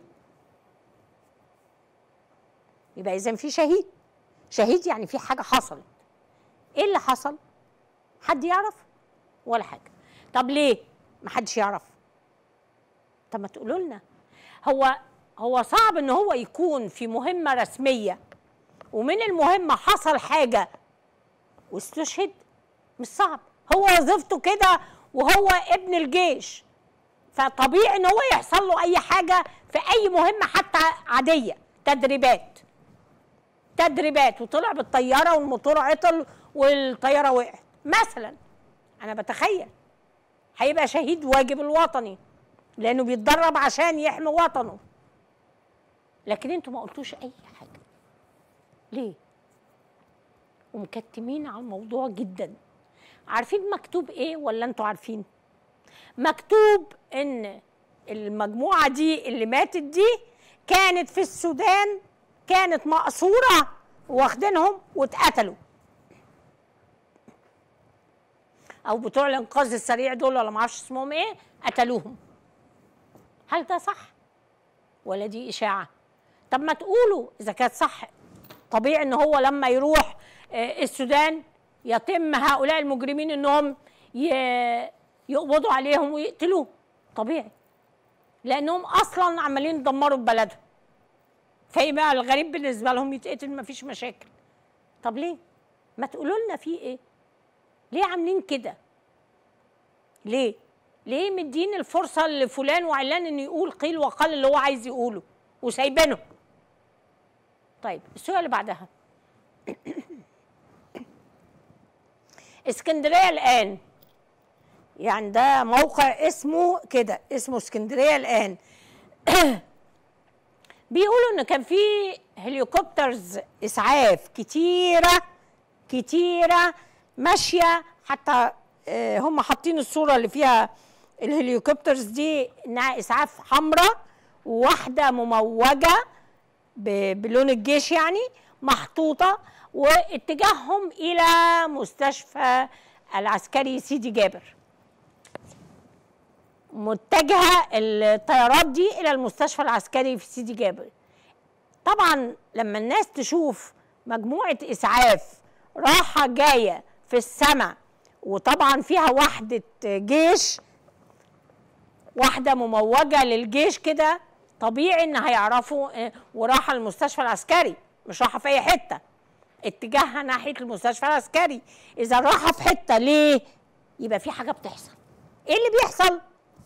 يبقى اذا في شهيد شهيد يعني في حاجه حصلت ايه اللي حصل حد يعرف ولا حاجه طب ليه ما حدش يعرف طب ما تقولوا لنا هو هو صعب ان هو يكون في مهمه رسميه ومن المهمه حصل حاجه واستشهد مش صعب هو وظيفته كده وهو ابن الجيش فطبيعي ان هو يحصل له اي حاجه في اي مهمه حتى عاديه تدريبات تدريبات وطلع بالطياره والموتور عطل والطياره وقعت مثلا انا بتخيل هيبقى شهيد واجب الوطني لانه بيتدرب عشان يحمي وطنه لكن انتوا ما قلتوش اي حاجه ليه ومكتمين على الموضوع جدا عارفين مكتوب ايه ولا انتوا عارفين مكتوب ان المجموعه دي اللي ماتت دي كانت في السودان كانت مقصوره واخدينهم واتقتلوا او بتوع الانقاذ السريع دول ولا ما اعرفش اسمهم ايه قتلوهم هل ده صح ولا دي اشاعه طب ما تقولوا اذا كانت صح طبيعي ان هو لما يروح السودان يتم هؤلاء المجرمين انهم يقبضوا عليهم ويقتلوه طبيعي لانهم اصلا عمالين يدمروا بلدهم فيبقى الغريب بالنسبه لهم يتقتل ما فيش مشاكل طب ليه ما تقولوا لنا في ايه ليه عاملين كده ليه ليه مدين الفرصه لفلان وعلان انه يقول قيل وقال اللي هو عايز يقوله وسايبينه طيب السؤال اللي بعدها اسكندريه الان يعني ده موقع اسمه كده اسمه اسكندريه الان بيقولوا ان كان في هليكوبترز اسعاف كتيره كتيره ماشيه حتى آه، هم حاطين الصوره اللي فيها الهليكوبترز دي انها اسعاف حمراء وواحده مموجه ب- بلون الجيش يعني محطوطه واتجاههم الى مستشفى العسكري سيدي جابر متجهه الطيارات دي الى المستشفى العسكري في سيدي جابر طبعا لما الناس تشوف مجموعه اسعاف راحه جايه في السماء وطبعا فيها وحده جيش واحده مموجه للجيش كده طبيعي ان هيعرفوا آه، وراحه المستشفى العسكري مش راحه في اي حته اتجاهها ناحيه المستشفى العسكري اذا راحه في حته ليه يبقى في حاجه بتحصل ايه اللي بيحصل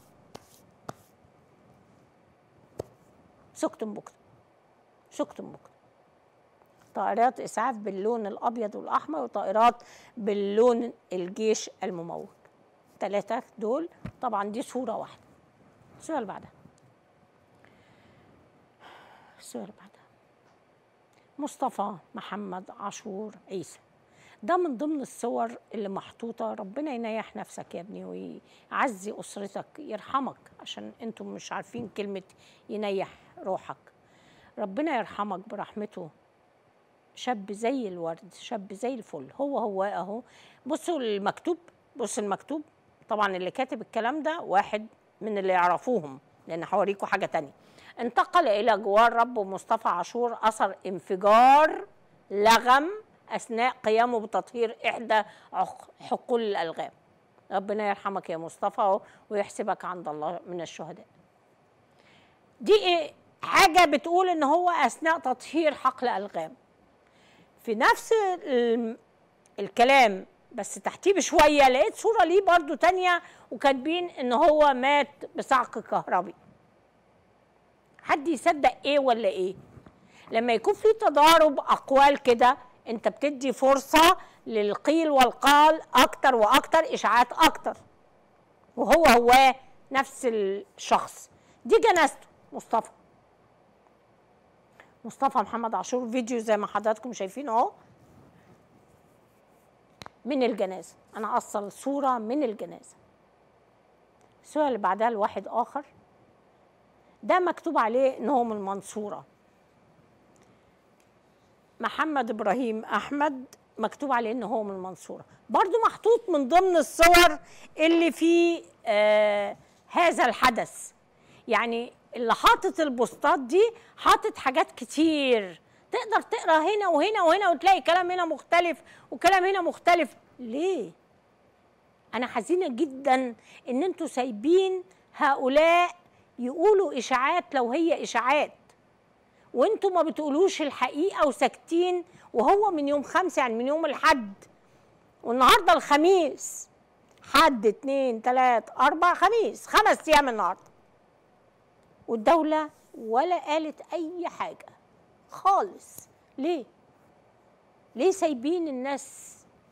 سكتم بكتم سكتم بكتم طائرات اسعاف باللون الابيض والاحمر وطائرات باللون الجيش المموج ثلاثه دول طبعا دي صوره واحده الصوره اللي بعدها الصوره اللي بعدها مصطفى محمد عاشور عيسى ده من ضمن الصور اللي محطوطه ربنا ينيح نفسك يا ابني ويعزي اسرتك يرحمك عشان انتم مش عارفين كلمه ينيح روحك ربنا يرحمك برحمته شاب زي الورد شاب زي الفل هو هو اهو بصوا المكتوب بص المكتوب طبعا اللي كاتب الكلام ده واحد من اللي يعرفوهم لان هوريكم حاجه تانية انتقل الى جوار رب مصطفى عاشور اثر انفجار لغم اثناء قيامه بتطهير احدى عق- حقول الالغام ربنا يرحمك يا مصطفى ويحسبك عند الله من الشهداء دي ايه حاجه بتقول ان هو اثناء تطهير حقل الغام في نفس ال- الكلام بس تحتيه بشويه لقيت صوره ليه برضو تانية وكاتبين ان هو مات بصعق كهربي حد يصدق ايه ولا ايه لما يكون في تضارب اقوال كده انت بتدي فرصه للقيل والقال اكتر واكتر اشاعات اكتر وهو هو نفس الشخص دي جنازته مصطفى مصطفى محمد عاشور فيديو زي ما حضراتكم شايفين اهو من الجنازه انا اصل صوره من الجنازه الصوره اللي بعدها لواحد اخر ده مكتوب عليه ان هو من المنصوره محمد ابراهيم احمد مكتوب عليه ان هو من المنصوره برضو محطوط من ضمن الصور اللي في آه هذا الحدث يعني اللي حاطط البوستات دي حاطط حاجات كتير تقدر تقرا هنا وهنا وهنا وتلاقي كلام هنا مختلف وكلام هنا مختلف ليه انا حزينه جدا ان انتوا سايبين هؤلاء يقولوا اشاعات لو هي اشاعات وانتوا ما بتقولوش الحقيقه وساكتين وهو من يوم خمسة يعني من يوم الحد والنهارده الخميس حد اتنين تلات اربع خميس خمس ايام النهارده والدوله ولا قالت اي حاجه خالص ليه ليه سايبين الناس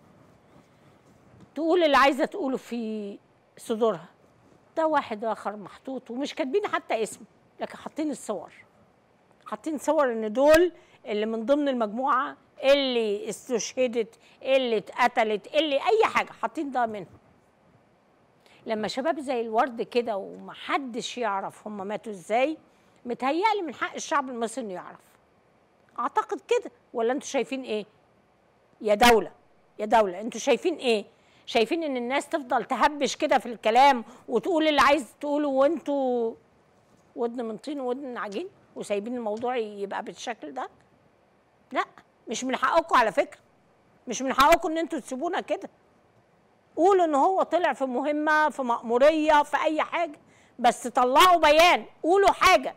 تقول اللي عايزه تقوله في صدورها ده واحد اخر محطوط ومش كاتبين حتى اسمه لكن حاطين الصور حاطين صور ان دول اللي من ضمن المجموعه اللي استشهدت اللي اتقتلت اللي اي حاجه حاطين ده منهم لما شباب زي الورد كده ومحدش يعرف هم ماتوا ازاي متهيألي من حق الشعب المصري انه يعرف اعتقد كده ولا انتوا شايفين ايه يا دولة يا دولة انتوا شايفين ايه شايفين ان الناس تفضل تهبش كده في الكلام وتقول اللي عايز تقوله وانتوا ودن من طين وودن من عجين وسايبين الموضوع يبقى بالشكل ده لا مش من حقكم على فكرة مش من حقكم ان انتوا تسيبونا كده قولوا ان هو طلع في مهمة في مأمورية في اي حاجة بس طلعوا بيان قولوا حاجة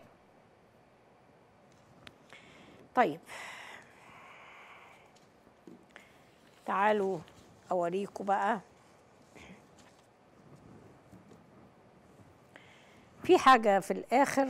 طيب تعالوا اوريكم بقى في حاجة في الآخر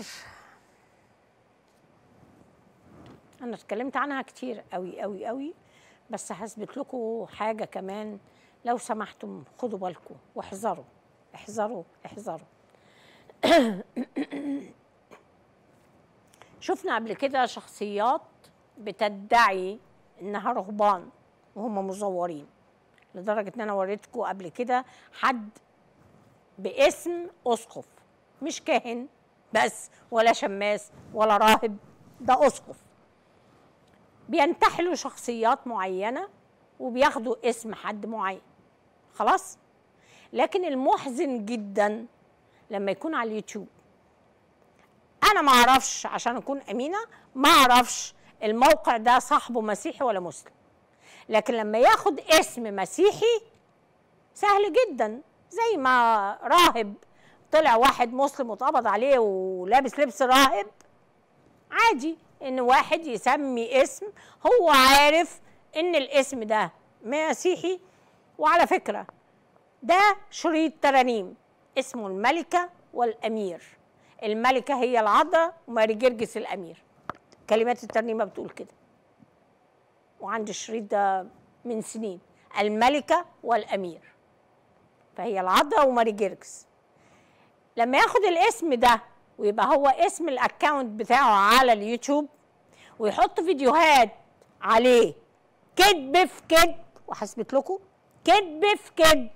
أنا اتكلمت عنها كتير قوي قوي قوي بس هثبت لكم حاجة كمان لو سمحتم خدوا بالكم واحذروا احذروا احذروا شفنا قبل كده شخصيات بتدعي انها رهبان وهم مزورين لدرجه ان انا وريتكم قبل كده حد باسم اسقف مش كاهن بس ولا شماس ولا راهب ده اسقف بينتحلوا شخصيات معينه وبياخدوا اسم حد معين خلاص لكن المحزن جدا لما يكون على اليوتيوب انا ما اعرفش عشان اكون امينه ما اعرفش الموقع ده صاحبه مسيحي ولا مسلم لكن لما ياخد اسم مسيحي سهل جدا زي ما راهب طلع واحد مسلم واتقبض عليه ولابس لبس راهب عادي ان واحد يسمي اسم هو عارف ان الاسم ده مسيحي وعلى فكره ده شريط ترانيم اسمه الملكه والامير الملكه هي العذراء وماري جرجس الامير كلمات الترنيمه بتقول كده وعندي الشريط ده من سنين الملكه والامير فهي العذراء وماري جرجس لما ياخد الاسم ده ويبقى هو اسم الاكونت بتاعه على اليوتيوب ويحط فيديوهات عليه كذب في كذب وحسبت لكم كذب في كذب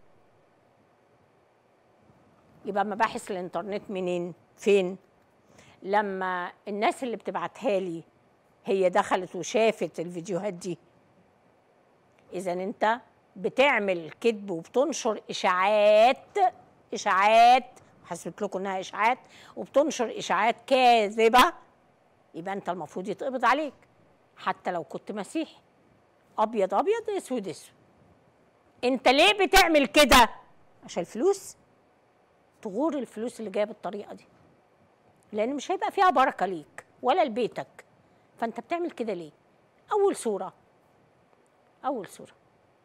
يبقى مباحث الانترنت منين فين لما الناس اللي بتبعتها لي هي دخلت وشافت الفيديوهات دي اذا انت بتعمل كذب وبتنشر اشاعات اشاعات حسبت لكم انها اشاعات وبتنشر اشاعات كاذبه يبقى انت المفروض يتقبض عليك حتى لو كنت مسيحي ابيض ابيض اسود اسود انت ليه بتعمل كده عشان الفلوس تغور الفلوس اللي جايه بالطريقه دي لان مش هيبقى فيها بركه ليك ولا لبيتك فانت بتعمل كده ليه اول صوره اول صوره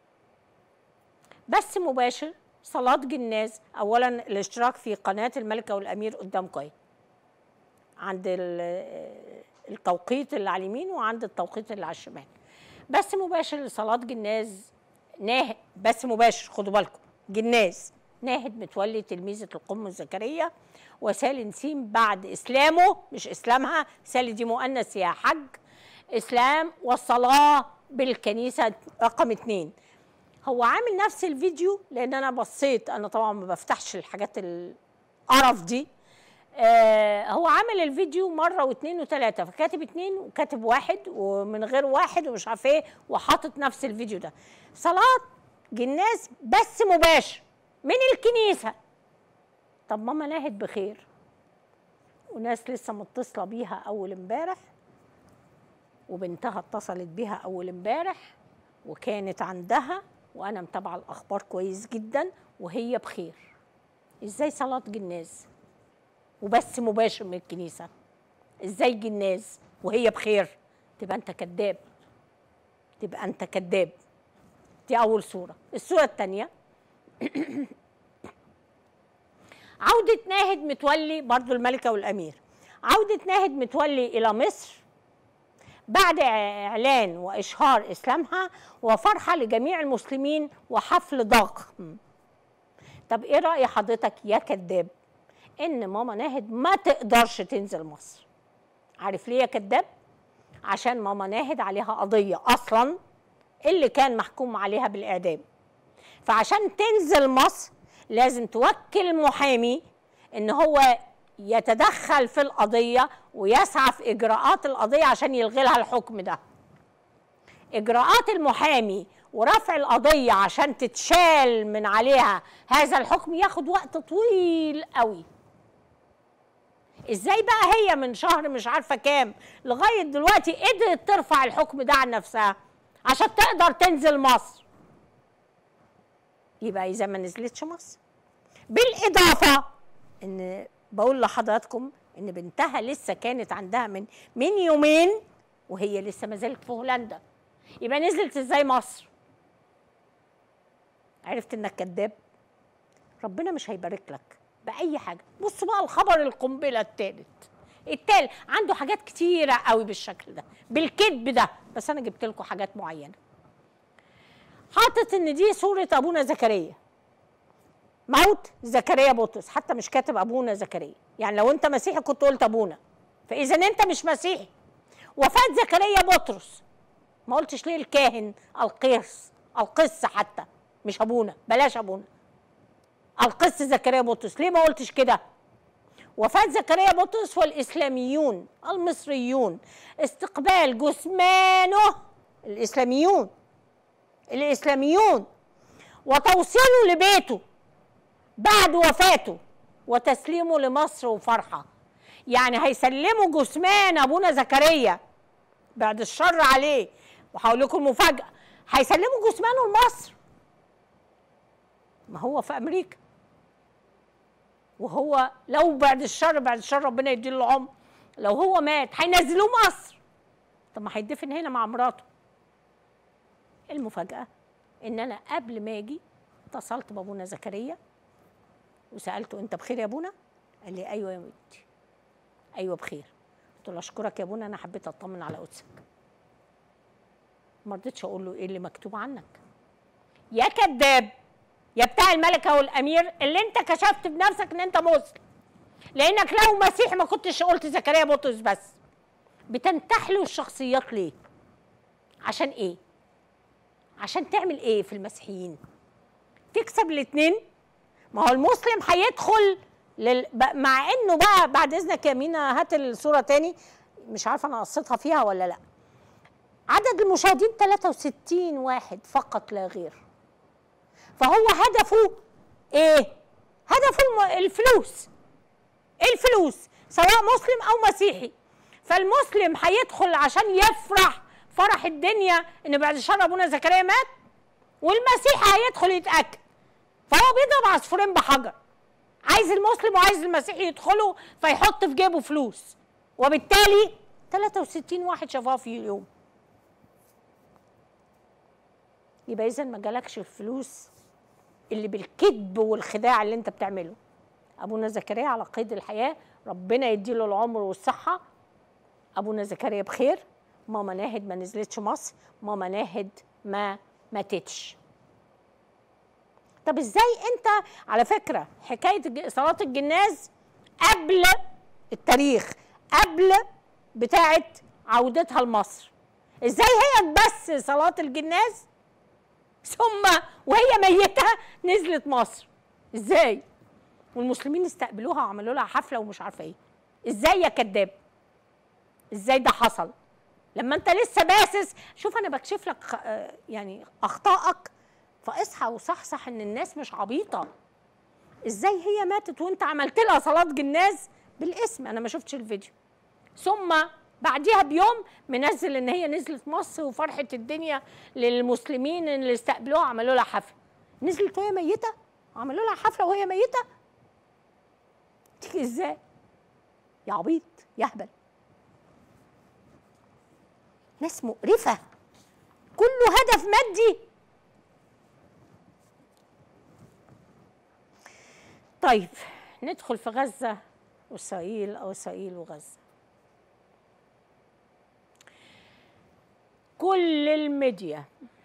بس مباشر صلاة جناز أولا الاشتراك في قناة الملكة والأمير قدامكم أهي عند التوقيت اللي على اليمين وعند التوقيت اللي على الشمال بس مباشر لصلاة جناز ناه بس مباشر خدوا بالكم جناز ناهد متولي تلميذة القم زكريا وسالي نسيم بعد إسلامه مش إسلامها سالي دي مؤنث يا حج إسلام والصلاة بالكنيسة رقم اتنين هو عامل نفس الفيديو لأن أنا بصيت أنا طبعا ما بفتحش الحاجات القرف دي آه هو عامل الفيديو مرة واثنين وثلاثة فكاتب اثنين وكاتب واحد ومن غير واحد ومش عارف ايه وحاطط نفس الفيديو ده صلاة جناز بس مباشر من الكنيسة طب ماما ناهد بخير وناس لسه متصلة بيها أول امبارح وبنتها اتصلت بيها أول امبارح وكانت عندها وأنا متابعة الأخبار كويس جدا وهي بخير إزاي صلاة جناز وبس مباشر من الكنيسة إزاي جناز وهي بخير تبقى أنت كذاب تبقى أنت كذاب دي أول صورة الصورة الثانية عودة ناهد متولي برضو الملكة والأمير عودة ناهد متولي إلى مصر بعد إعلان وإشهار إسلامها وفرحة لجميع المسلمين وحفل ضخم طب إيه رأي حضرتك يا كذاب إن ماما ناهد ما تقدرش تنزل مصر عارف ليه يا كذاب عشان ماما ناهد عليها قضية أصلا اللي كان محكوم عليها بالإعدام فعشان تنزل مصر لازم توكل محامي ان هو يتدخل في القضية ويسعى في إجراءات القضية عشان يلغي لها الحكم ده إجراءات المحامي ورفع القضية عشان تتشال من عليها هذا الحكم ياخد وقت طويل قوي ازاي بقى هي من شهر مش عارفة كام لغاية دلوقتي قدرت ترفع الحكم ده عن نفسها عشان تقدر تنزل مصر يبقى اذا ما نزلتش مصر بالاضافه ان بقول لحضراتكم ان بنتها لسه كانت عندها من من يومين وهي لسه ما زالت في هولندا يبقى نزلت ازاي مصر عرفت انك كذاب ربنا مش هيبارك لك باي حاجه بص بقى الخبر القنبله الثالث التالت عنده حاجات كتيره قوي بالشكل ده بالكذب ده بس انا جبت لكم حاجات معينه حاطط ان دي صوره ابونا زكريا موت زكريا بطرس حتى مش كاتب ابونا زكريا يعني لو انت مسيحي كنت قلت ابونا فاذا انت مش مسيحي وفاه زكريا بطرس ما قلتش ليه الكاهن القيس القس حتى مش ابونا بلاش ابونا القس زكريا بطرس ليه ما قلتش كده وفاة زكريا بطرس والإسلاميون المصريون استقبال جثمانه الإسلاميون الإسلاميون وتوصيله لبيته بعد وفاته وتسليمه لمصر وفرحة يعني هيسلموا جثمان أبونا زكريا بعد الشر عليه وهقول لكم مفاجأة هيسلموا جثمانه لمصر ما هو في أمريكا وهو لو بعد الشر بعد الشر ربنا يديله العمر لو هو مات هينزلوه مصر طب ما هيدفن هنا مع مراته المفاجأة إن أنا قبل ما أجي اتصلت بأبونا زكريا وسألته أنت بخير يا أبونا؟ قال لي أيوه يا بنتي أيوه بخير قلت له أشكرك يا أبونا أنا حبيت أطمن على قدسك ما رضيتش أقول له إيه اللي مكتوب عنك يا كذاب يا بتاع الملكة والأمير اللي أنت كشفت بنفسك إن أنت مسلم لأنك لو مسيحي ما كنتش قلت زكريا بطرس بس بتنتحلوا الشخصيات ليه؟ عشان إيه؟ عشان تعمل إيه في المسيحيين؟ تكسب الاتنين ما هو المسلم هيدخل لل... مع انه بقى بعد اذنك يا مينا هات الصوره تاني مش عارفه انا قصيتها فيها ولا لا عدد المشاهدين 63 واحد فقط لا غير فهو هدفه ايه هدفه الفلوس الفلوس سواء مسلم او مسيحي فالمسلم هيدخل عشان يفرح فرح الدنيا ان بعد شر ابونا زكريا مات والمسيحي هيدخل يتاكد فهو بيضرب عصفورين بحجر عايز المسلم وعايز المسيحي يدخلوا فيحط في جيبه فلوس وبالتالي 63 واحد شافوها في اليوم يبقى اذا ما جالكش الفلوس اللي بالكذب والخداع اللي انت بتعمله ابونا زكريا على قيد الحياه ربنا يديله العمر والصحه ابونا زكريا بخير ماما ناهد ما نزلتش مصر ماما ناهد ما ماتتش طب ازاي انت على فكره حكايه صلاه الجناز قبل التاريخ قبل بتاعه عودتها لمصر ازاي هي بس صلاه الجناز ثم وهي ميته نزلت مصر ازاي والمسلمين استقبلوها وعملوا لها حفله ومش عارفه ايه ازاي يا كذاب ازاي ده حصل لما انت لسه باسس شوف انا بكشف لك يعني اخطائك فاصحى وصحصح ان الناس مش عبيطه ازاي هي ماتت وانت عملت لها صلاه جناز بالاسم انا ما شفتش الفيديو ثم بعديها بيوم منزل ان هي نزلت مصر وفرحه الدنيا للمسلمين اللي استقبلوها عملوا لها حفله نزلت وهي ميته عملوا لها حفله وهي ميته تيجي ازاي يا عبيط يا هبل ناس مقرفه كله هدف مادي طيب ندخل في غزه واسرائيل او اسرائيل وغزه كل الميديا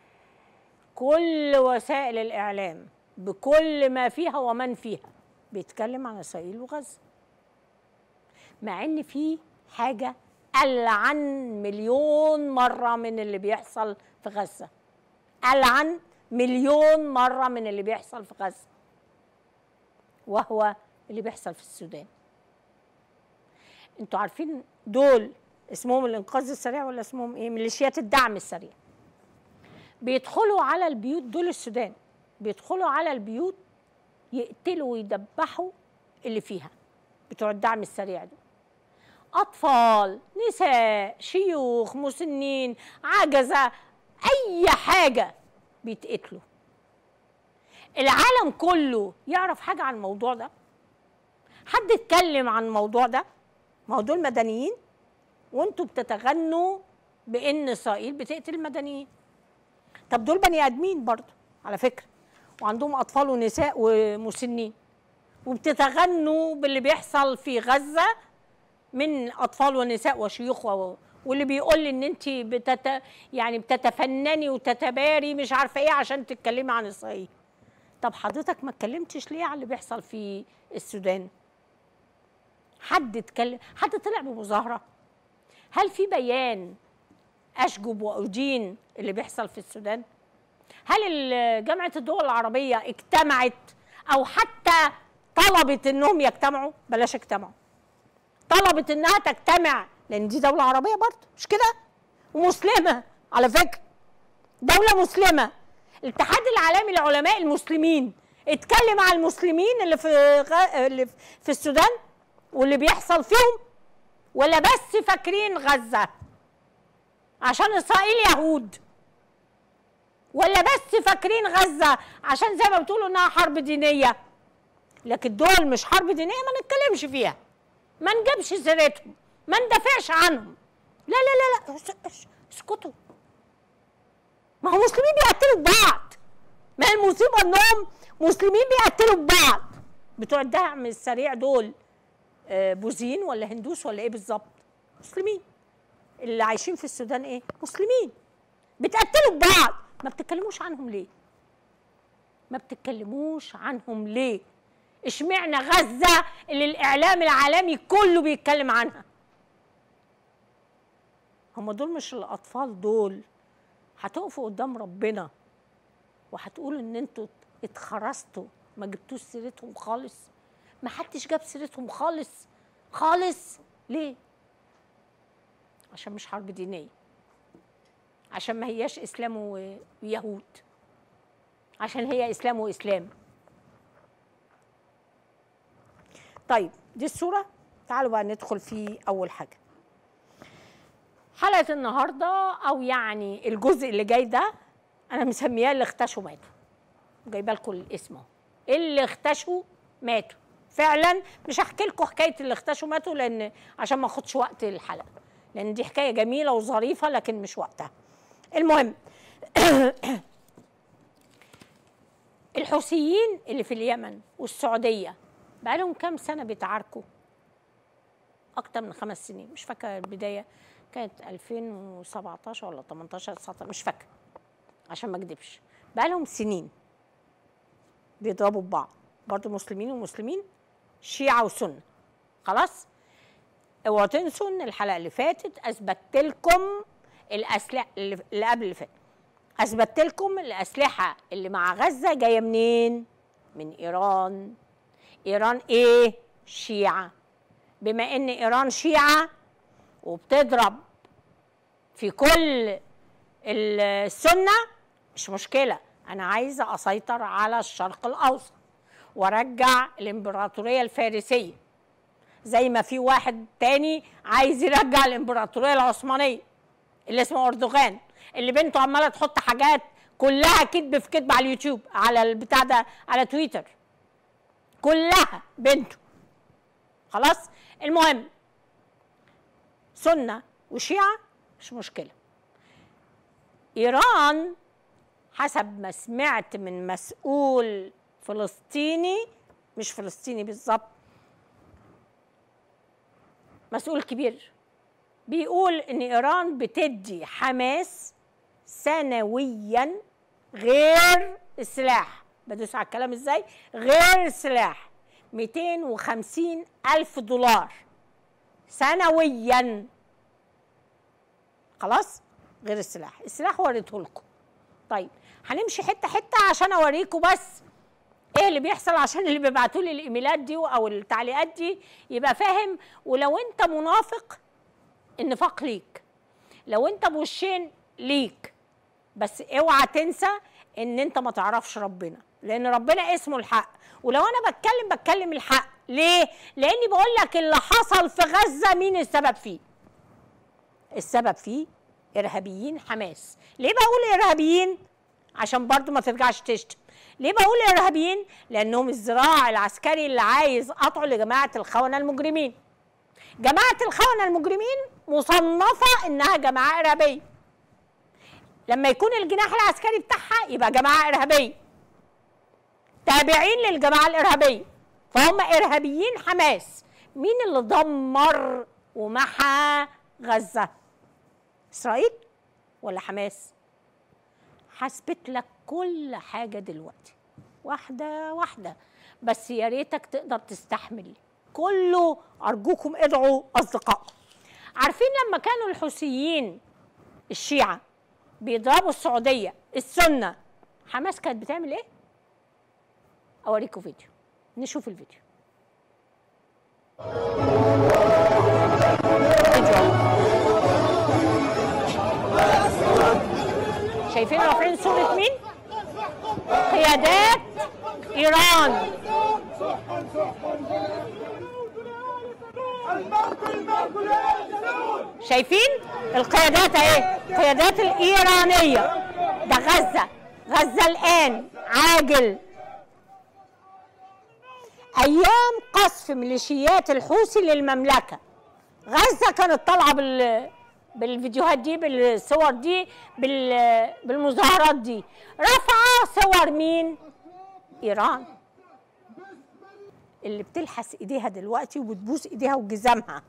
كل وسائل الاعلام بكل ما فيها ومن فيها بيتكلم عن اسرائيل وغزه مع ان في حاجه العن مليون مره من اللي بيحصل في غزه العن مليون مره من اللي بيحصل في غزه وهو اللي بيحصل في السودان انتوا عارفين دول اسمهم الانقاذ السريع ولا اسمهم ايه ميليشيات الدعم السريع بيدخلوا على البيوت دول السودان بيدخلوا على البيوت يقتلوا ويدبحوا اللي فيها بتوع الدعم السريع دول اطفال نساء شيوخ مسنين عجزه اي حاجه بيتقتلوا العالم كله يعرف حاجه عن الموضوع ده حد اتكلم عن الموضوع ده ما هو دول مدنيين وانتوا بتتغنوا بان اسرائيل بتقتل المدنيين طب دول بني ادمين برضه على فكره وعندهم اطفال ونساء ومسنين وبتتغنوا باللي بيحصل في غزه من اطفال ونساء وشيوخ و... واللي بيقول لي ان انت بتت يعني بتتفنني وتتباري مش عارفه ايه عشان تتكلمي عن اسرائيل طب حضرتك ما اتكلمتش ليه على اللي بيحصل في السودان حد اتكلم حد طلع بمظاهره هل في بيان اشجب وادين اللي بيحصل في السودان هل جامعه الدول العربيه اجتمعت او حتى طلبت انهم يجتمعوا بلاش اجتمعوا طلبت انها تجتمع لان دي دوله عربيه برضه مش كده ومسلمه على فكره دوله مسلمه الاتحاد العالمي لعلماء المسلمين اتكلم على المسلمين اللي في غ... اللي في السودان واللي بيحصل فيهم ولا بس فاكرين غزه عشان اسرائيل يهود ولا بس فاكرين غزه عشان زي ما بتقولوا انها حرب دينيه لكن دول مش حرب دينيه ما نتكلمش فيها ما نجيبش سيرتهم ما ندافعش عنهم لا لا لا لا اسكتوا ما هو مسلمين بيقتلوا بعض ما هي المصيبه انهم مسلمين بيقتلوا بعض بتوع الدعم السريع دول بوذيين ولا هندوس ولا ايه بالظبط مسلمين اللي عايشين في السودان ايه مسلمين بتقتلوا بعض ما بتتكلموش عنهم ليه ما بتتكلموش عنهم ليه اشمعنى غزه اللي الاعلام العالمي كله بيتكلم عنها هم دول مش الاطفال دول هتقفوا قدام ربنا وهتقولوا ان انتوا اتخرستوا ما جبتوش سيرتهم خالص ما حدش جاب سيرتهم خالص خالص ليه عشان مش حرب دينيه عشان ما هياش اسلام ويهود عشان هي اسلام واسلام طيب دي الصوره تعالوا بقى ندخل في اول حاجه حلقه النهارده او يعني الجزء اللي جاي ده انا مسمياه اللي اختشوا ماتوا جايبه لكم الاسم اهو اللي اختشوا ماتوا فعلا مش هحكي لكم حكايه اللي اختشوا ماتوا لان عشان ما اخدش وقت الحلقه لان دي حكايه جميله وظريفه لكن مش وقتها المهم الحوثيين اللي في اليمن والسعوديه بقالهم كام سنه بيتعاركوا اكتر من خمس سنين مش فاكره البدايه كانت 2017 ولا 18 19 مش فاكره عشان ما اكدبش بقالهم سنين بيضربوا ببعض برضه مسلمين ومسلمين شيعة وسنة خلاص اوعوا تنسوا ان الحلقة اللي فاتت اثبتت لكم الاسلحة اللي قبل اللي فات اثبتت لكم الاسلحة اللي مع غزة جاية منين؟ من ايران ايران ايه؟ شيعة بما ان ايران شيعة وبتضرب في كل السنة مش مشكلة أنا عايزة أسيطر على الشرق الأوسط وارجع الامبراطوريه الفارسيه زي ما في واحد تاني عايز يرجع الامبراطوريه العثمانيه اللي اسمه اردوغان اللي بنته عماله تحط حاجات كلها كذب في كذب على اليوتيوب على البتاع ده على تويتر كلها بنته خلاص المهم سنه وشيعه مش مشكله ايران حسب ما سمعت من مسؤول فلسطيني مش فلسطيني بالظبط مسؤول كبير بيقول ان ايران بتدي حماس سنويا غير السلاح بدوس على الكلام ازاي غير السلاح 250 الف دولار سنويا خلاص غير السلاح السلاح وريته لكم طيب هنمشي حته حته عشان اوريكم بس ايه اللي بيحصل عشان اللي بيبعتوا لي الايميلات دي او التعليقات دي يبقى فاهم ولو انت منافق النفاق ليك لو انت بوشين ليك بس اوعى تنسى ان انت ما تعرفش ربنا لان ربنا اسمه الحق ولو انا بتكلم بتكلم الحق ليه لاني بقول لك اللي حصل في غزه مين السبب فيه السبب فيه ارهابيين حماس ليه بقول ارهابيين عشان برضو ما ترجعش تشتم ليه بقول ارهابيين لانهم الذراع العسكري اللي عايز قطعه لجماعه الخونه المجرمين جماعه الخونه المجرمين مصنفه انها جماعه ارهابيه لما يكون الجناح العسكري بتاعها يبقى جماعه ارهابيه تابعين للجماعه الارهابيه فهم ارهابيين حماس مين اللي دمر ومحى غزه اسرائيل ولا حماس هثبت لك كل حاجه دلوقتي واحده واحده بس يا ريتك تقدر تستحمل كله ارجوكم ادعوا اصدقائكم عارفين لما كانوا الحوثيين الشيعه بيضربوا السعوديه السنه حماس كانت بتعمل ايه اوريكم فيديو نشوف الفيديو شايفين رافعين صورة مين؟ قيادات إيران شايفين القيادات اهي القيادات الإيرانية ده غزة غزة الآن عاجل أيام قصف ميليشيات الحوثي للمملكة غزة كانت طالعة بال بالفيديوهات دي بالصور دي بال... بالمظاهرات دي رفع صور مين ايران اللي بتلحس ايديها دلوقتي وبتبوس ايديها وجزامها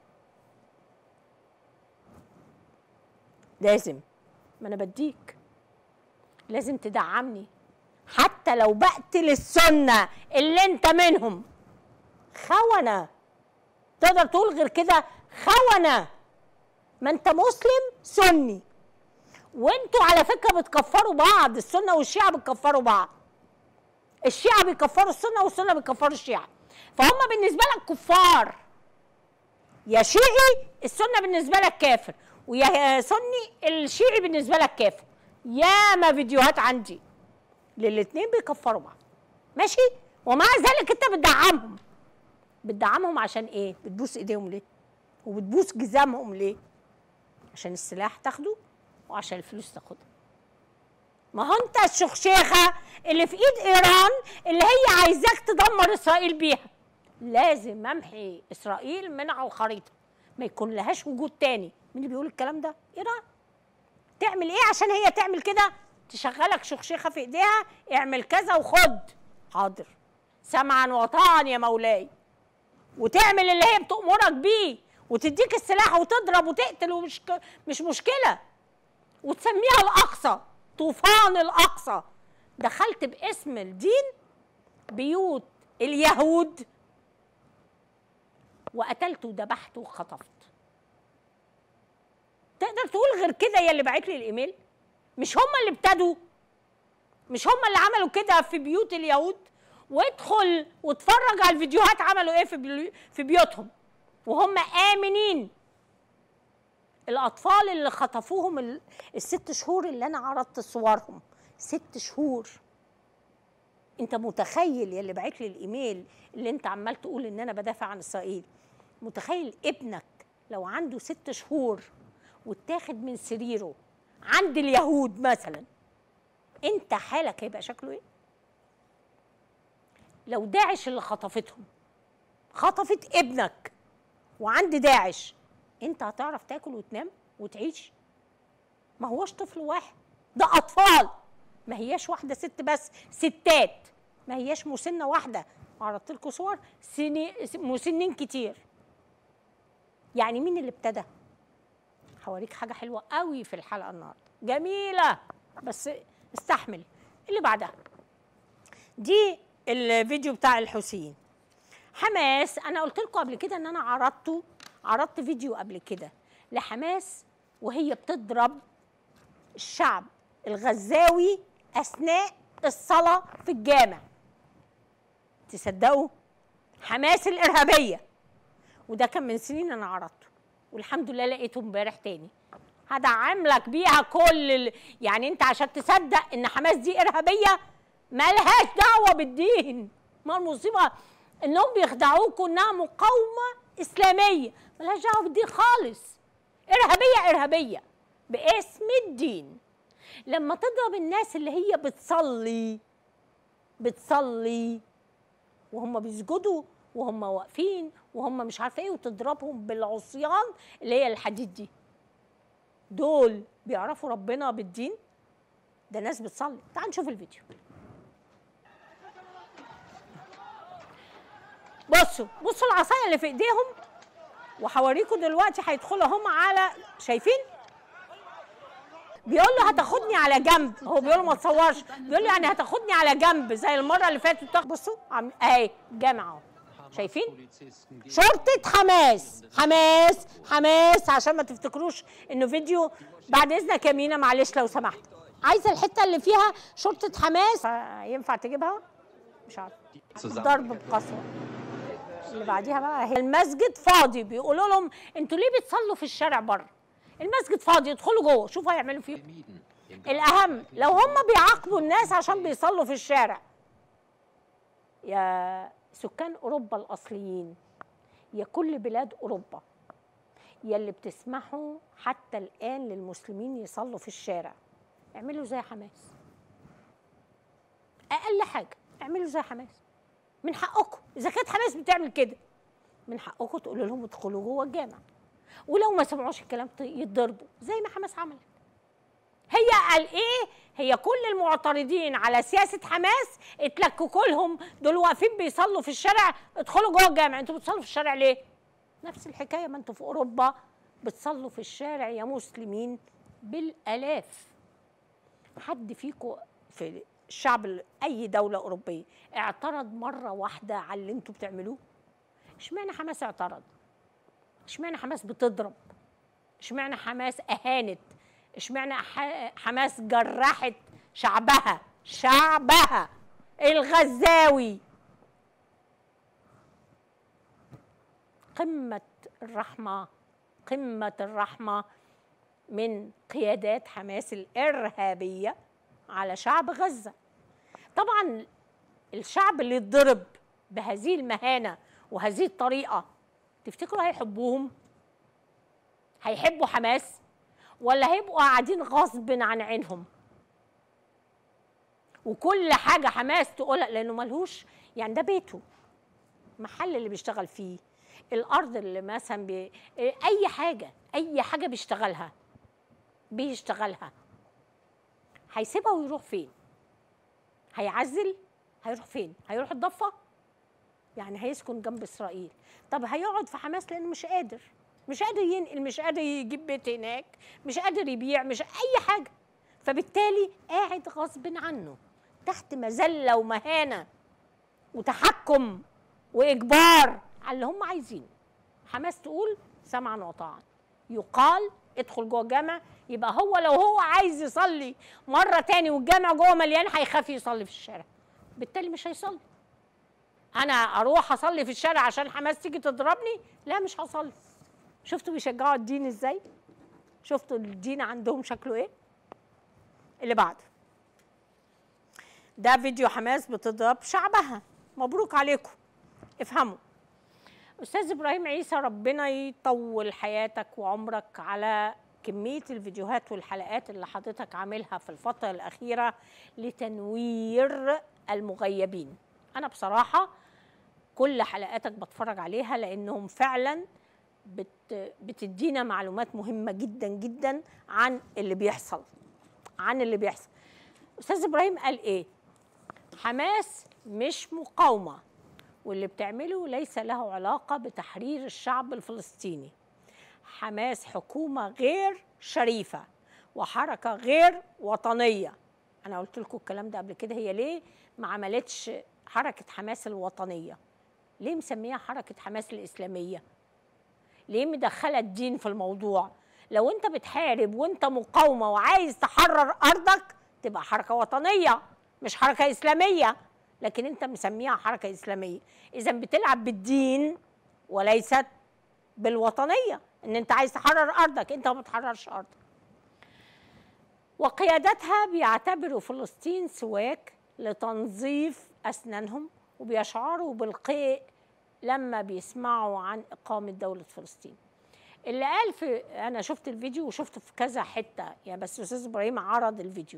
لازم ما انا بديك لازم تدعمني حتى لو بقتل السنه اللي انت منهم خونه تقدر تقول غير كده خونه ما انت مسلم سني وانتوا على فكره بتكفروا بعض السنه والشيعه بتكفروا بعض الشيعه بيكفروا السنه والسنه بيكفروا الشيعه فهم بالنسبه لك كفار يا شيعي السنه بالنسبه لك كافر ويا سني الشيعي بالنسبه لك كافر ياما فيديوهات عندي للاتنين بيكفروا بعض ماشي ومع ذلك انت بتدعمهم بتدعمهم عشان ايه بتبوس ايديهم ليه وبتبوس جزامهم ليه عشان السلاح تاخده وعشان الفلوس تاخدها ما هو انت الشخشيخه اللي في ايد ايران اللي هي عايزاك تدمر اسرائيل بيها لازم امحي اسرائيل من على الخريطه ما يكون لهاش وجود تاني مين اللي بيقول الكلام ده ايران تعمل ايه عشان هي تعمل كده تشغلك شخشيخه في ايديها اعمل كذا وخد حاضر سمعا وطاعا يا مولاي وتعمل اللي هي بتأمرك بيه وتديك السلاح وتضرب وتقتل ومش مش مشكله وتسميها الاقصى طوفان الاقصى دخلت باسم الدين بيوت اليهود وقتلت وذبحت وخطفت تقدر تقول غير كده يا اللي باعت لي الايميل مش هم اللي ابتدوا مش هم اللي عملوا كده في بيوت اليهود وادخل واتفرج على الفيديوهات عملوا ايه في في بيوتهم وهم امنين الاطفال اللي خطفوهم الست شهور اللي انا عرضت صورهم ست شهور انت متخيل يا اللي بعت لي الايميل اللي انت عمال تقول ان انا بدافع عن اسرائيل متخيل ابنك لو عنده ست شهور واتاخد من سريره عند اليهود مثلا انت حالك هيبقى شكله ايه لو داعش اللي خطفتهم خطفت ابنك وعند داعش انت هتعرف تاكل وتنام وتعيش ما هوش طفل واحد ده اطفال ما هياش واحده ست بس ستات ما هياش مسنه واحده عرضت لكم صور سني مسنين كتير يعني مين اللي ابتدى هوريك حاجه حلوه قوي في الحلقه النهارده جميله بس استحمل اللي بعدها دي الفيديو بتاع الحوثيين حماس انا قلت لكم قبل كده ان انا عرضته عرضت فيديو قبل كده لحماس وهي بتضرب الشعب الغزاوي اثناء الصلاه في الجامع تصدقوا حماس الارهابيه وده كان من سنين انا عرضته والحمد لله لقيته امبارح تاني هدعم لك بيها كل ال... يعني انت عشان تصدق ان حماس دي ارهابيه مالهاش دعوه بالدين ما المصيبه انهم بيخدعوكوا انها مقاومه اسلاميه ملهاش دعوه بالدين خالص ارهابيه ارهابيه باسم الدين لما تضرب الناس اللي هي بتصلي بتصلي وهم بيسجدوا وهم واقفين وهم مش عارفه ايه وتضربهم بالعصيان اللي هي الحديد دي دول بيعرفوا ربنا بالدين ده ناس بتصلي تعال نشوف الفيديو بصوا بصوا العصايه اللي في ايديهم وهوريكم دلوقتي هيدخلوا هم على شايفين بيقول له هتاخدني على جنب هو بيقول له ما تصورش بيقول له يعني هتاخدني على جنب زي المره اللي فاتت بصوا عم اهي جامع اهو شايفين شرطة حماس حماس حماس عشان ما تفتكروش انه فيديو بعد اذنك يا مينا معلش لو سمحت عايزه الحته اللي فيها شرطة حماس ينفع تجيبها مش عارفه ضرب بقسوه اللي بعديها بقى هي المسجد فاضي بيقولوا لهم انتوا ليه بتصلوا في الشارع بره المسجد فاضي ادخلوا جوه شوفوا هيعملوا فيه الاهم لو هم بيعاقبوا الناس عشان بيصلوا في الشارع يا سكان اوروبا الاصليين يا كل بلاد اوروبا يا اللي بتسمحوا حتى الان للمسلمين يصلوا في الشارع اعملوا زي حماس اقل حاجه اعملوا زي حماس من حقكم اذا كانت حماس بتعمل كده من حقكم تقولوا لهم ادخلوا جوه الجامع ولو ما سمعوش الكلام يتضربوا زي ما حماس عملت هي قال ايه هي كل المعترضين على سياسه حماس اتلككوا لهم دول واقفين بيصلوا في الشارع ادخلوا جوه الجامع انتوا بتصلوا في الشارع ليه نفس الحكايه ما انتوا في اوروبا بتصلوا في الشارع يا مسلمين بالالاف حد فيكم في الشعب اي دوله اوروبيه اعترض مره واحده على اللي انتوا بتعملوه اشمعنى حماس اعترض اشمعنى حماس بتضرب اشمعنى حماس اهانت اشمعنى حماس جرحت شعبها شعبها الغزاوي قمة الرحمة قمة الرحمة من قيادات حماس الإرهابية على شعب غزة طبعا الشعب اللي اتضرب بهذه المهانة وهذه الطريقة تفتكروا هيحبوهم هيحبوا حماس ولا هيبقوا قاعدين غصب عن عينهم وكل حاجه حماس تقولها لانه ملهوش يعني ده بيته محل اللي بيشتغل فيه الارض اللي مثلا بي اي حاجه اي حاجه بيشتغلها بيشتغلها هيسيبها ويروح فين هيعزل هيروح فين هيروح الضفه يعني هيسكن جنب اسرائيل طب هيقعد في حماس لانه مش قادر مش قادر ينقل مش قادر يجيب بيت هناك مش قادر يبيع مش اي حاجه فبالتالي قاعد غصب عنه تحت مذله ومهانه وتحكم واجبار على اللي هم عايزينه حماس تقول سمعا وطاعا يقال ادخل جوه الجامع يبقى هو لو هو عايز يصلي مره تاني والجامع جوه مليان هيخاف يصلي في الشارع بالتالي مش هيصلي انا اروح اصلي في الشارع عشان حماس تيجي تضربني لا مش هصلي شفتوا بيشجعوا الدين ازاي شفتوا الدين عندهم شكله ايه اللي بعده ده فيديو حماس بتضرب شعبها مبروك عليكم افهموا استاذ ابراهيم عيسى ربنا يطول حياتك وعمرك على كميه الفيديوهات والحلقات اللي حضرتك عاملها في الفتره الاخيره لتنوير المغيبين انا بصراحه كل حلقاتك بتفرج عليها لانهم فعلا بت بتدينا معلومات مهمة جدا جدا عن اللي بيحصل عن اللي بيحصل أستاذ إبراهيم قال إيه حماس مش مقاومة واللي بتعمله ليس له علاقة بتحرير الشعب الفلسطيني حماس حكومة غير شريفة وحركة غير وطنية أنا قلت لكم الكلام ده قبل كده هي ليه ما عملتش حركة حماس الوطنية ليه مسميها حركة حماس الإسلامية ليه مدخله الدين في الموضوع لو انت بتحارب وانت مقاومه وعايز تحرر ارضك تبقى حركه وطنيه مش حركه اسلاميه لكن انت مسميها حركه اسلاميه اذا بتلعب بالدين وليست بالوطنيه ان انت عايز تحرر ارضك انت ما بتحررش ارضك وقيادتها بيعتبروا فلسطين سواك لتنظيف اسنانهم وبيشعروا بالقيء لما بيسمعوا عن إقامة دولة فلسطين اللي قال في أنا شفت الفيديو وشفته في كذا حتة يعني بس أستاذ إبراهيم عرض الفيديو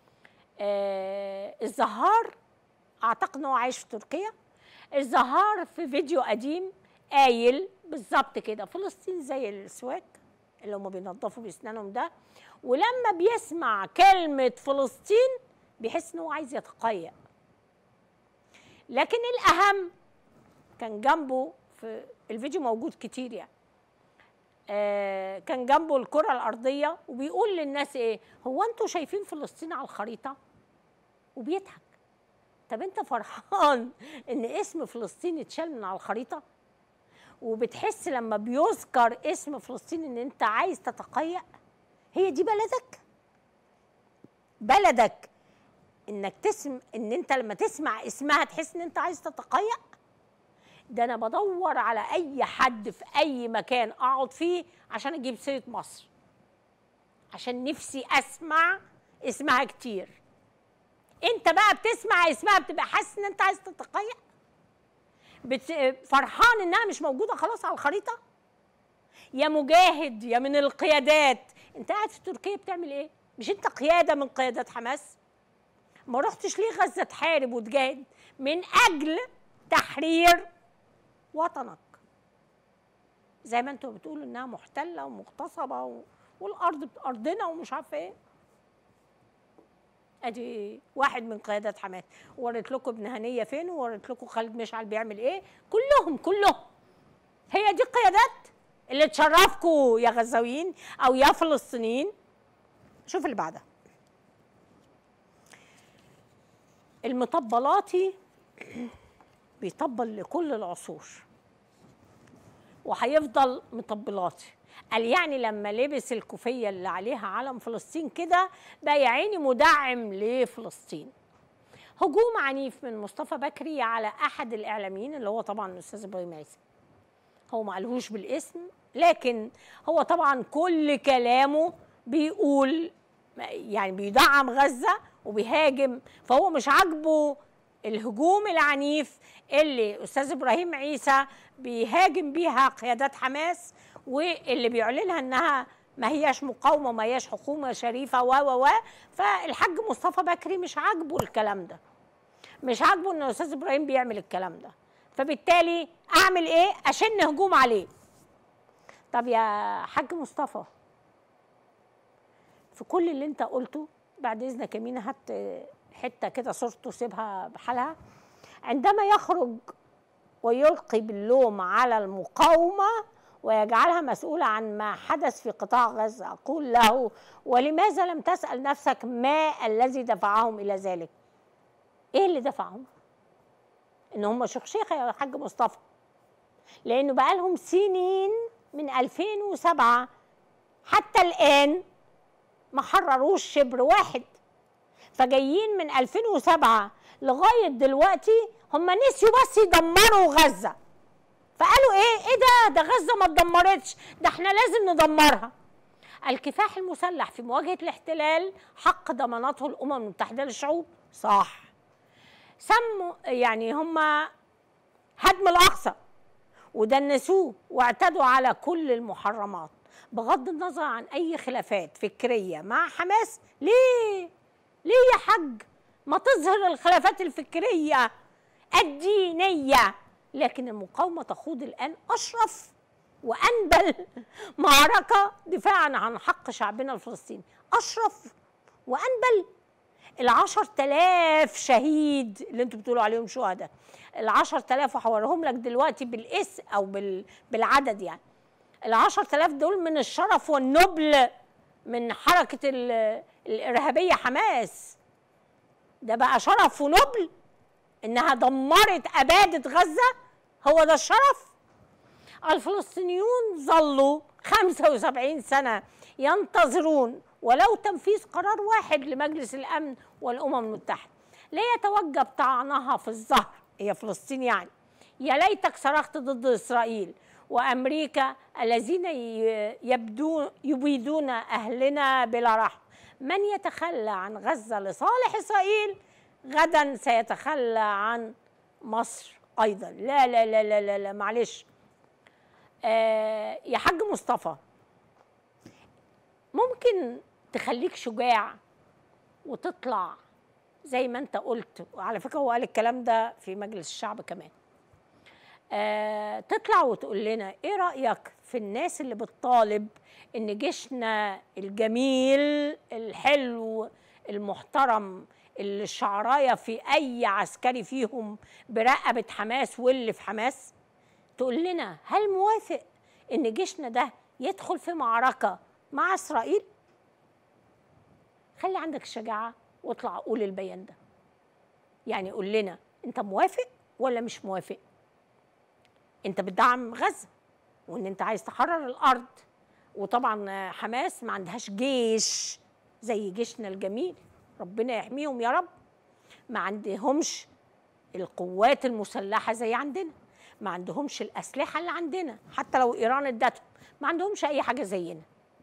آه الزهار أعتقد إن هو عايش في تركيا الزهار في فيديو قديم قايل بالظبط كده فلسطين زي السواك اللي هم بينظفوا بأسنانهم ده ولما بيسمع كلمة فلسطين بيحس إن هو عايز يتقيأ لكن الأهم كان جنبه في الفيديو موجود كتير يعني آه كان جنبه الكرة الأرضية وبيقول للناس إيه هو أنتوا شايفين فلسطين على الخريطة وبيضحك طب انت فرحان ان اسم فلسطين اتشال من على الخريطه وبتحس لما بيذكر اسم فلسطين ان انت عايز تتقيأ هي دي بلدك بلدك انك تسم ان انت لما تسمع اسمها تحس ان انت عايز تتقيأ ده انا بدور على اي حد في اي مكان اقعد فيه عشان اجيب سيره مصر عشان نفسي اسمع اسمها كتير انت بقى بتسمع اسمها بتبقى حاسس ان انت عايز تتقيأ بت... فرحان انها مش موجوده خلاص على الخريطه يا مجاهد يا من القيادات انت قاعد في تركيا بتعمل ايه مش انت قياده من قيادات حماس ما رحتش ليه غزه تحارب وتجاهد من اجل تحرير وطنك زي ما انتوا بتقولوا انها محتله ومغتصبه و... والارض ارضنا ومش عارفه ايه ادي واحد من قيادات حماس وريت لكم ابن هنيه فين ووريت لكم خالد مشعل بيعمل ايه كلهم كلهم هي دي القيادات اللي تشرفكم يا غزاويين او يا فلسطينيين شوف اللي بعدها المطبلاتي بيطبل لكل العصور وهيفضل مطبلاتي قال يعني لما لبس الكوفية اللي عليها علم فلسطين كده بقى يا عيني مدعم لفلسطين هجوم عنيف من مصطفى بكري على أحد الإعلاميين اللي هو طبعا الأستاذ إبراهيم عيسى هو ما قالهوش بالاسم لكن هو طبعا كل كلامه بيقول يعني بيدعم غزة وبيهاجم فهو مش عاجبه الهجوم العنيف اللي أستاذ إبراهيم عيسى بيهاجم بيها قيادات حماس واللي بيعلنها انها ما هياش مقاومه ما هياش حكومه شريفه و و و فالحاج مصطفى بكري مش عاجبه الكلام ده مش عاجبه ان الاستاذ ابراهيم بيعمل الكلام ده فبالتالي اعمل ايه اشن هجوم عليه طب يا حاج مصطفى في كل اللي انت قلته بعد اذنك يا مينا هات حته كده صورته سيبها بحالها عندما يخرج ويلقي باللوم على المقاومه ويجعلها مسؤولة عن ما حدث في قطاع غزة أقول له ولماذا لم تسأل نفسك ما الذي دفعهم إلى ذلك إيه اللي دفعهم إن هم شيخة يا حاج مصطفى لأنه بقى لهم سنين من 2007 حتى الآن ما حرروش شبر واحد فجايين من 2007 لغاية دلوقتي هم نسيوا بس يدمروا غزة فقالوا ايه ايه ده ده غزه ما اتدمرتش ده احنا لازم ندمرها الكفاح المسلح في مواجهه الاحتلال حق ضمانته الامم المتحده للشعوب صح سموا يعني هم هدم الاقصى ودنسوه واعتدوا على كل المحرمات بغض النظر عن اي خلافات فكريه مع حماس ليه ليه يا حاج ما تظهر الخلافات الفكريه الدينيه لكن المقاومة تخوض الآن أشرف وأنبل معركة دفاعا عن حق شعبنا الفلسطيني أشرف وأنبل العشر تلاف شهيد اللي انتوا بتقولوا عليهم شهداء العشر تلاف وهوريهم لك دلوقتي بالاس او بال بالعدد يعني العشر تلاف دول من الشرف والنبل من حركة الإرهابية حماس ده بقى شرف ونبل إنها دمرت أبادت غزة هو ده الشرف الفلسطينيون ظلوا 75 سنة ينتظرون ولو تنفيذ قرار واحد لمجلس الأمن والأمم المتحدة لا يتوجب طعنها في الظهر هي فلسطين يعني يا ليتك صرخت ضد إسرائيل وأمريكا الذين يبدون يبيدون أهلنا بلا رحم من يتخلى عن غزة لصالح إسرائيل غدا سيتخلى عن مصر ايضا لا لا لا لا لا, لا معلش آه يا حاج مصطفى ممكن تخليك شجاع وتطلع زي ما انت قلت وعلى فكره هو قال الكلام ده في مجلس الشعب كمان آه تطلع وتقول لنا ايه رايك في الناس اللي بتطالب ان جيشنا الجميل الحلو المحترم الشعرايه في اي عسكري فيهم برقبه حماس واللي في حماس تقول لنا هل موافق ان جيشنا ده يدخل في معركه مع اسرائيل خلي عندك الشجاعه واطلع قول البيان ده يعني قول لنا انت موافق ولا مش موافق انت بتدعم غزه وان انت عايز تحرر الارض وطبعا حماس ما عندهاش جيش زي جيشنا الجميل ربنا يحميهم يا رب ما عندهمش القوات المسلحه زي عندنا ما عندهمش الاسلحه اللي عندنا حتى لو ايران ادتهم ما عندهمش اي حاجه زينا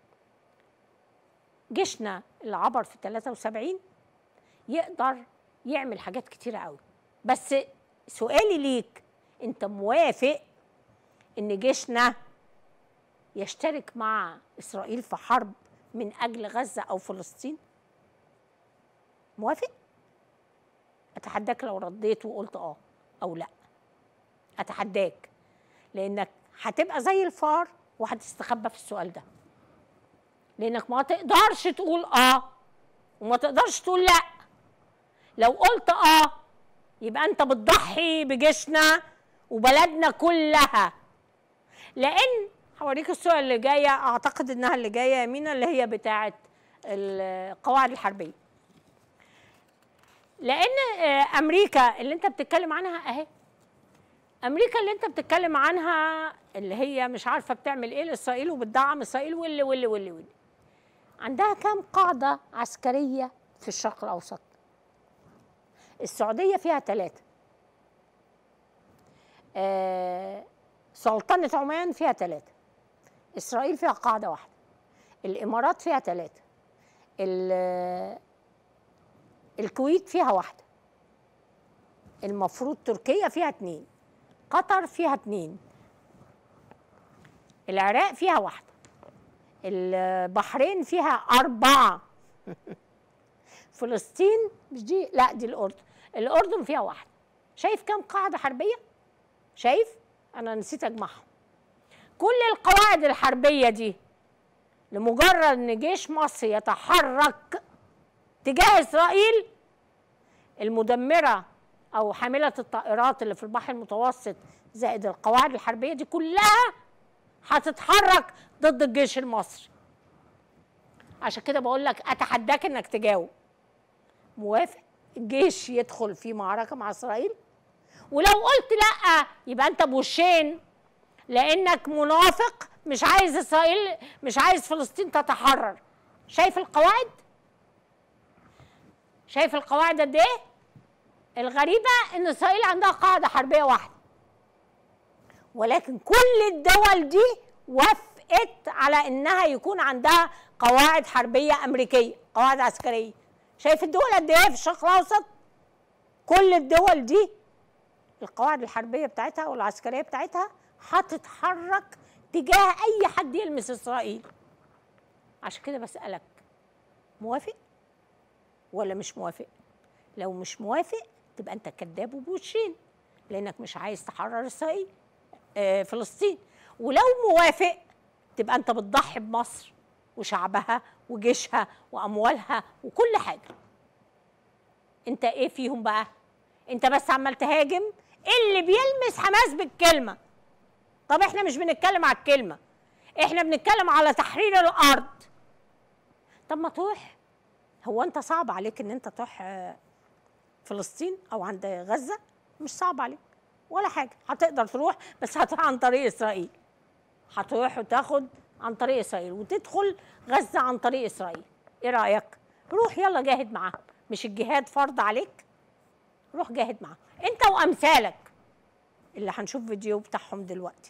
جيشنا اللي عبر في 73 يقدر يعمل حاجات كتيره قوي بس سؤالي ليك انت موافق ان جيشنا يشترك مع اسرائيل في حرب من اجل غزه او فلسطين موافق اتحداك لو رديت وقلت اه او لا اتحداك لانك هتبقى زي الفار وهتستخبى في السؤال ده لانك ما تقدرش تقول اه وما تقدرش تقول لا لو قلت اه يبقى انت بتضحي بجيشنا وبلدنا كلها لان هوريك الصوره اللي جايه اعتقد انها اللي جايه يمينة اللي هي بتاعه القواعد الحربيه لان امريكا اللي انت بتتكلم عنها اهي امريكا اللي انت بتتكلم عنها اللي هي مش عارفه بتعمل ايه لاسرائيل وبتدعم اسرائيل واللي واللي واللي واللي عندها كام قاعده عسكريه في الشرق الاوسط السعوديه فيها ثلاثه آه سلطنه عمان فيها ثلاثه اسرائيل فيها قاعده واحده الامارات فيها ثلاثه الكويت فيها واحده المفروض تركيا فيها اتنين قطر فيها اتنين العراق فيها واحدة البحرين فيها أربعة فلسطين مش دي لا دي الأردن الأردن فيها واحدة شايف كم قاعدة حربية؟ شايف؟ أنا نسيت أجمعهم كل القواعد الحربية دي لمجرد إن جيش مصر يتحرك تجاه إسرائيل المدمرة او حامله الطائرات اللي في البحر المتوسط زائد القواعد الحربيه دي كلها هتتحرك ضد الجيش المصري عشان كده بقول لك اتحداك انك تجاوب موافق الجيش يدخل في معركه مع اسرائيل ولو قلت لا يبقى انت بوشين لانك منافق مش عايز اسرائيل مش عايز فلسطين تتحرر شايف القواعد شايف القواعد قد ايه الغريبة إن إسرائيل عندها قاعدة حربية واحدة ولكن كل الدول دي وافقت على إنها يكون عندها قواعد حربية أمريكية قواعد عسكرية شايف الدول قد إيه في الشرق الأوسط كل الدول دي القواعد الحربية بتاعتها والعسكرية بتاعتها هتتحرك تجاه أي حد يلمس إسرائيل عشان كده بسألك موافق ولا مش موافق لو مش موافق تبقى انت كذاب وبوشين لانك مش عايز تحرر اسرائيل آه فلسطين ولو موافق تبقى انت بتضحي بمصر وشعبها وجيشها واموالها وكل حاجه انت ايه فيهم بقى انت بس عمال تهاجم اللي بيلمس حماس بالكلمه طب احنا مش بنتكلم على الكلمه احنا بنتكلم على تحرير الارض طب ما تروح هو انت صعب عليك ان انت تروح فلسطين او عند غزه مش صعب عليك ولا حاجه هتقدر تروح بس هتروح عن طريق اسرائيل هتروح وتاخد عن طريق اسرائيل وتدخل غزه عن طريق اسرائيل ايه رايك روح يلا جاهد معاهم مش الجهاد فرض عليك روح جاهد معاهم انت وامثالك اللي هنشوف فيديو بتاعهم دلوقتي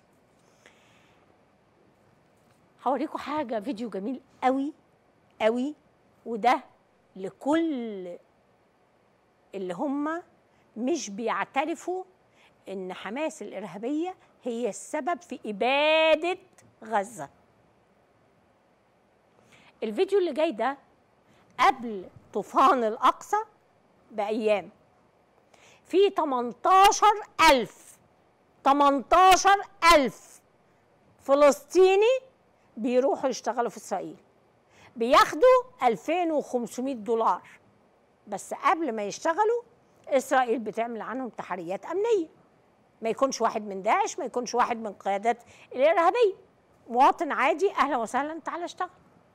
هوريكم حاجه فيديو جميل قوي قوي وده لكل اللي هم مش بيعترفوا ان حماس الارهابيه هي السبب في اباده غزه الفيديو اللي جاي ده قبل طوفان الاقصى بايام في 18000 18000 فلسطيني بيروحوا يشتغلوا في اسرائيل بياخدوا 2500 دولار بس قبل ما يشتغلوا اسرائيل بتعمل عنهم تحريات امنيه ما يكونش واحد من داعش ما يكونش واحد من قيادات الارهابيه مواطن عادي اهلا وسهلا تعالى اشتغل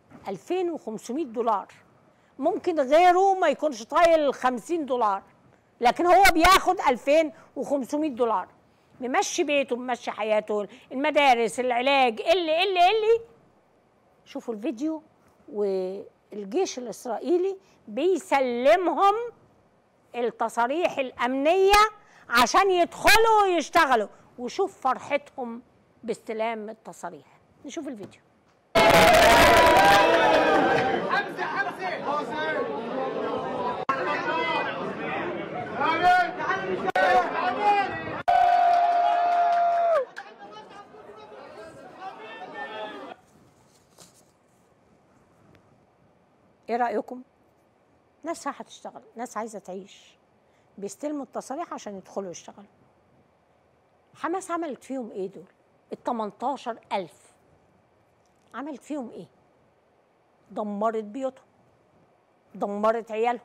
2500 دولار ممكن غيره ما يكونش طايل 50 دولار لكن هو بياخد 2500 دولار ممشي بيته ممشي حياته المدارس العلاج اللي اللي اللي شوفوا الفيديو والجيش الاسرائيلي بيسلمهم التصاريح الامنيه عشان يدخلوا ويشتغلوا وشوف فرحتهم باستلام التصاريح نشوف الفيديو حمزه حمزه ايه رايكم ناس رايحه تشتغل ناس عايزه تعيش بيستلموا التصاريح عشان يدخلوا يشتغلوا حماس عملت فيهم ايه دول ال 18000 عملت فيهم ايه دمرت بيوتهم دمرت عيالهم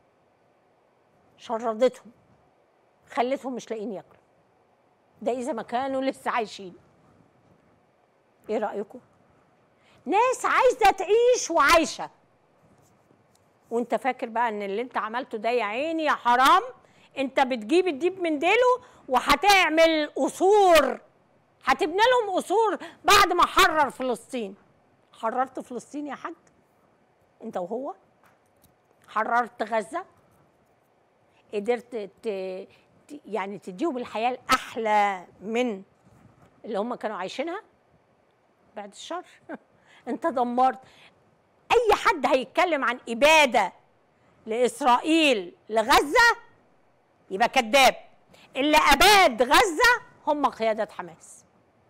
شردتهم خلتهم مش لاقيين ياكلوا ده اذا ما كانوا لسه عايشين ايه رايكم ناس عايزه تعيش وعايشه وانت فاكر بقى ان اللي انت عملته ده يا عيني يا حرام انت بتجيب الديب من ديله وهتعمل قصور هتبني لهم قصور بعد ما حرر فلسطين حررت فلسطين يا حاج انت وهو حررت غزه قدرت ت... ت- يعني تديهم الحياه الاحلى من اللي هم كانوا عايشينها بعد الشر انت دمرت اي حد هيتكلم عن اباده لاسرائيل لغزه يبقى كذاب اللي اباد غزه هم قياده حماس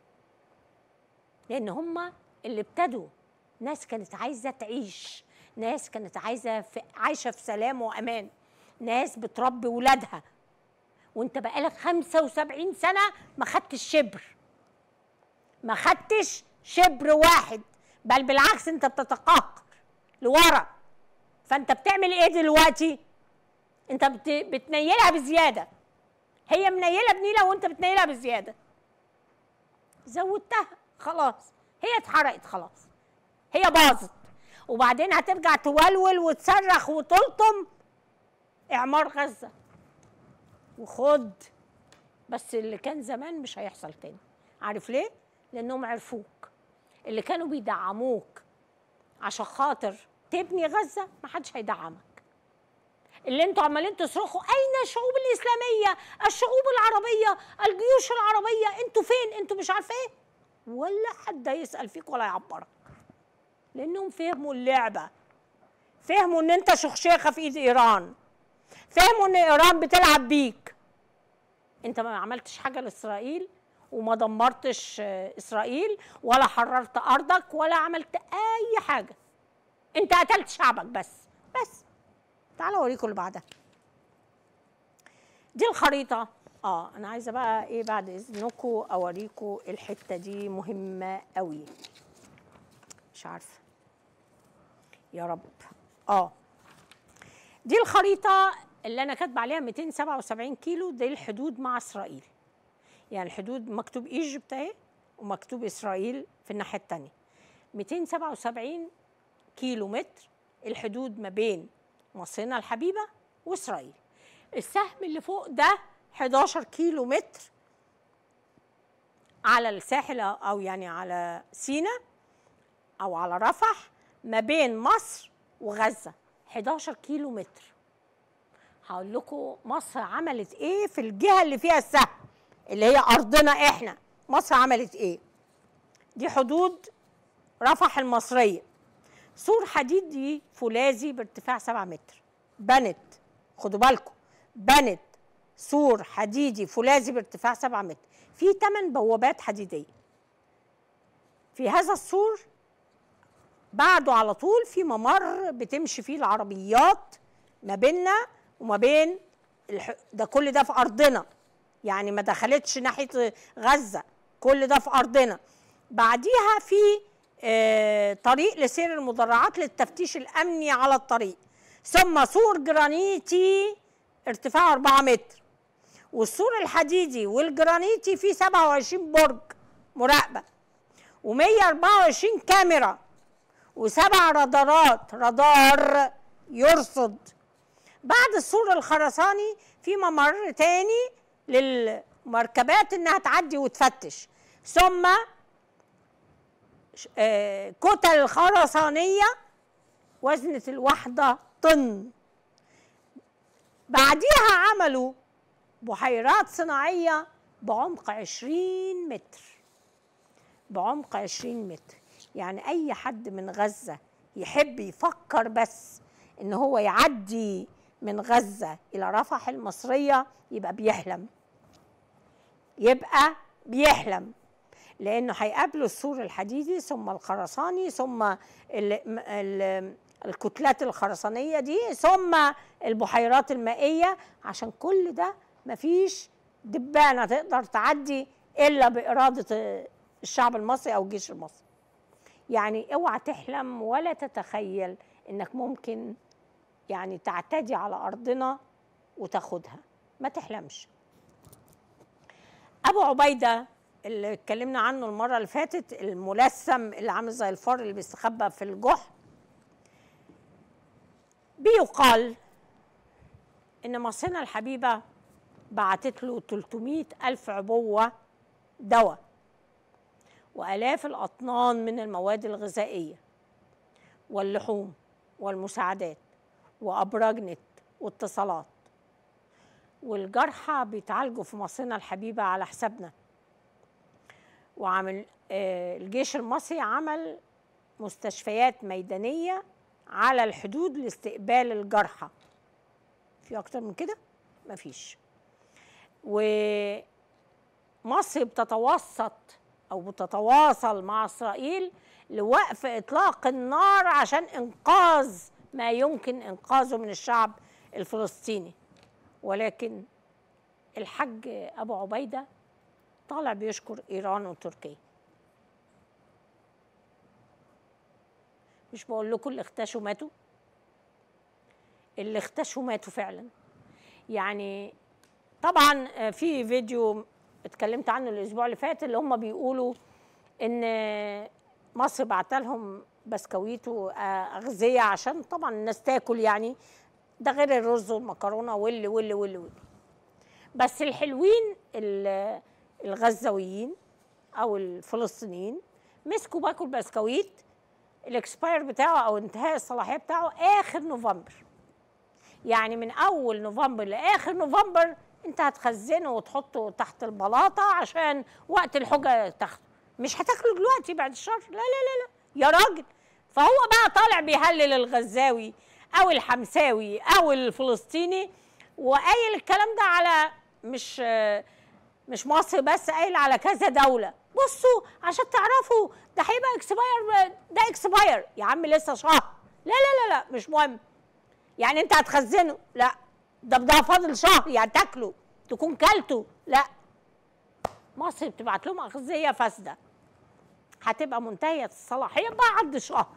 لان هم اللي ابتدوا ناس كانت عايزه تعيش ناس كانت عايزه في عايشه في سلام وامان ناس بتربي ولادها وانت بقالك 75 سنه ما خدتش شبر ما خدتش شبر واحد بل بالعكس انت بتتقهقر لورا فانت بتعمل ايه دلوقتي انت بت... بتنيلها بزياده هي منيله بنيله وانت بتنيلها بزياده زودتها خلاص هي اتحرقت خلاص هي باظت وبعدين هترجع تولول وتصرخ وتلطم اعمار غزه وخد بس اللي كان زمان مش هيحصل تاني عارف ليه لانهم عرفوك اللي كانوا بيدعموك عشان خاطر تبني غزه ما حدش هيدعمك اللي انتوا عمالين تصرخوا اين الشعوب الاسلاميه الشعوب العربيه الجيوش العربيه انتوا فين انتوا مش عارفه ايه ولا حد هيسال فيك ولا يعبرك لانهم فهموا اللعبه فهموا ان انت شخشيخه في ايد ايران فهموا ان ايران بتلعب بيك انت ما عملتش حاجه لاسرائيل وما دمرتش آه، اسرائيل ولا حررت ارضك ولا عملت اي حاجه انت قتلت شعبك بس بس تعالوا اوريكم اللي بعدها دي الخريطه اه انا عايزه بقى ايه بعد اذنكم اوريكم الحته دي مهمه قوي مش عارفه يا رب اه دي الخريطه اللي انا كاتبه عليها 277 كيلو دي الحدود مع اسرائيل يعني الحدود مكتوب ايجيبت اهي ومكتوب اسرائيل في الناحيه الثانيه 277 كيلو متر الحدود ما بين مصرنا الحبيبه واسرائيل السهم اللي فوق ده 11 كيلو متر على الساحل او يعني على سينا او على رفح ما بين مصر وغزه 11 كيلو متر هقول لكم مصر عملت ايه في الجهه اللي فيها السهم اللي هي ارضنا احنا مصر عملت ايه دي حدود رفح المصريه سور حديدي فولاذي بارتفاع 7 متر بنت خدوا بالكم بنت سور حديدي فولاذي بارتفاع 7 متر في 8 بوابات حديديه في هذا السور بعده على طول في ممر بتمشي فيه العربيات ما بيننا وما بين الح... ده كل ده في ارضنا يعني ما دخلتش ناحيه غزه كل ده في ارضنا بعديها في آه طريق لسير المدرعات للتفتيش الامني على الطريق ثم سور جرانيتي ارتفاعه 4 متر والسور الحديدي والجرانيتي فيه 27 برج مراقبه و124 كاميرا وسبع رادارات رادار يرصد بعد السور الخرساني في ممر تاني للمركبات انها تعدي وتفتش ثم ش- آه، كتل خرسانيه وزنت الواحده طن بعديها عملوا بحيرات صناعيه بعمق 20 متر بعمق 20 متر يعني اي حد من غزه يحب يفكر بس ان هو يعدي من غزه الى رفح المصريه يبقى بيحلم يبقى بيحلم لانه هيقابله السور الحديدي ثم الخرساني ثم ال ال الكتلات الخرسانيه دي ثم البحيرات المائيه عشان كل ده مفيش دبانه تقدر تعدي الا باراده الشعب المصري او الجيش المصري يعني اوعى تحلم ولا تتخيل انك ممكن يعني تعتدي على ارضنا وتاخدها ما تحلمش ابو عبيده اللي اتكلمنا عنه المره اللي فاتت الملثم اللي عامل زي الفار اللي بيستخبى في الجحر بيقال ان مصرنا الحبيبه بعتت له 300 الف عبوه دواء والاف الاطنان من المواد الغذائيه واللحوم والمساعدات وابراج نت واتصالات والجرحى بيتعالجوا في مصرنا الحبيبه على حسابنا وعمل آه، الجيش المصري عمل مستشفيات ميدانيه على الحدود لاستقبال الجرحى في اكتر من كده مفيش ومصر بتتوسط او بتتواصل مع اسرائيل لوقف اطلاق النار عشان انقاذ ما يمكن انقاذه من الشعب الفلسطيني ولكن الحج ابو عبيده طالع بيشكر ايران وتركيا مش بقول لكم اللي اختشوا ماتوا اللي اختشوا ماتوا فعلا يعني طبعا آه، في فيديو اتكلمت عنه الاسبوع اللي فات اللي هم بيقولوا ان مصر بعت لهم بسكويت واغذيه عشان طبعا الناس تاكل يعني ده غير الرز والمكرونه واللي واللي واللي واللي بس الحلوين ال- الغزاويين او الفلسطينيين مسكوا باكل بسكويت الاكسباير بتاعه او انتهاء الصلاحيه بتاعه اخر نوفمبر يعني من اول نوفمبر لاخر نوفمبر انت هتخزنه وتحطه تحت البلاطه عشان وقت الحجه تاخده مش هتاكله دلوقتي بعد الشهر لا لا لا لا يا راجل فهو بقى طالع بيهلل الغزاوي او الحمساوي او الفلسطيني وقايل الكلام ده على مش مش مصر بس قايل على كذا دوله بصوا عشان تعرفوا ده هيبقى اكسباير ده اكسباير يا عم لسه شهر لا لا لا لا مش مهم يعني انت هتخزنه لا ده ده فاضل شهر يعني تاكله تكون كلته لا مصر بتبعت لهم اغذيه فاسده هتبقى منتهيه الصلاحيه بعد شهر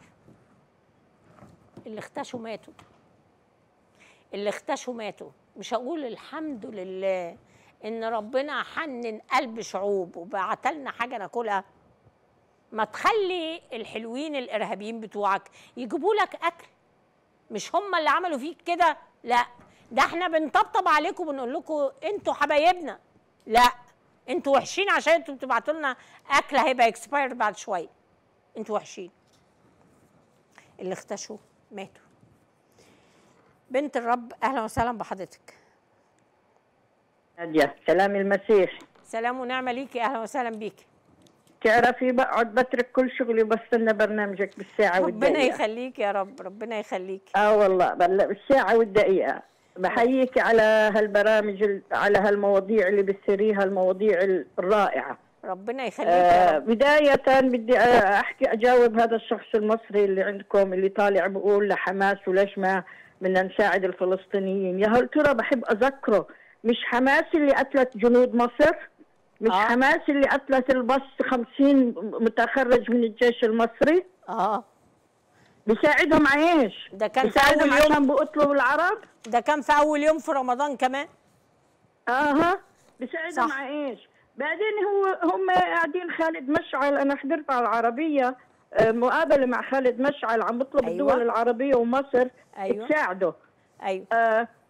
اللي اختشوا ماتوا اللي اختشوا ماتوا مش هقول الحمد لله ان ربنا حنن قلب شعوب وبعت لنا حاجه ناكلها ما تخلي الحلوين الارهابيين بتوعك يجيبوا لك اكل مش هم اللي عملوا فيك كده لا ده احنا بنطبطب عليكم وبنقول لكم انتوا حبايبنا لا انتوا وحشين عشان انتوا بتبعتوا لنا اكل هيبقى اكسباير بعد شويه انتوا وحشين اللي اختشوا ماتوا بنت الرب اهلا وسهلا بحضرتك نادية سلام المسيح سلام ونعمه ليكي اهلا وسهلا بيكي تعرفي بقعد بترك كل شغلي وبستنى برنامجك بالساعة ربنا والدقيقة يخليك يا رب ربنا يخليك اه والله بل بالساعة والدقيقة بحييك على هالبرامج ال- على هالمواضيع اللي بتثيريها المواضيع الرائعة ربنا يخليك يا آه رب بداية بدي آه، أحكي أجاوب هذا الشخص المصري اللي عندكم اللي طالع بقول لحماس وليش ما بدنا نساعد الفلسطينيين يا هل ترى بحب أذكره مش حماس اللي قتلت جنود مصر مش آه. آه. حماس اللي قتلت البص خمسين متخرج من الجيش المصري اه بيساعدهم على ايش؟ ده كان في بيساعدهم أول يوم. عشان بقتلوا العرب؟ ده كان في اول يوم في رمضان كمان اها بيساعدهم صح. على ايش؟ بعدين هو هم قاعدين خالد مشعل انا حضرت على العربيه آه، مقابله مع خالد مشعل عم بطلب أيوة. أيوة. الدول العربيه ومصر أيوة. تساعده ايوه آه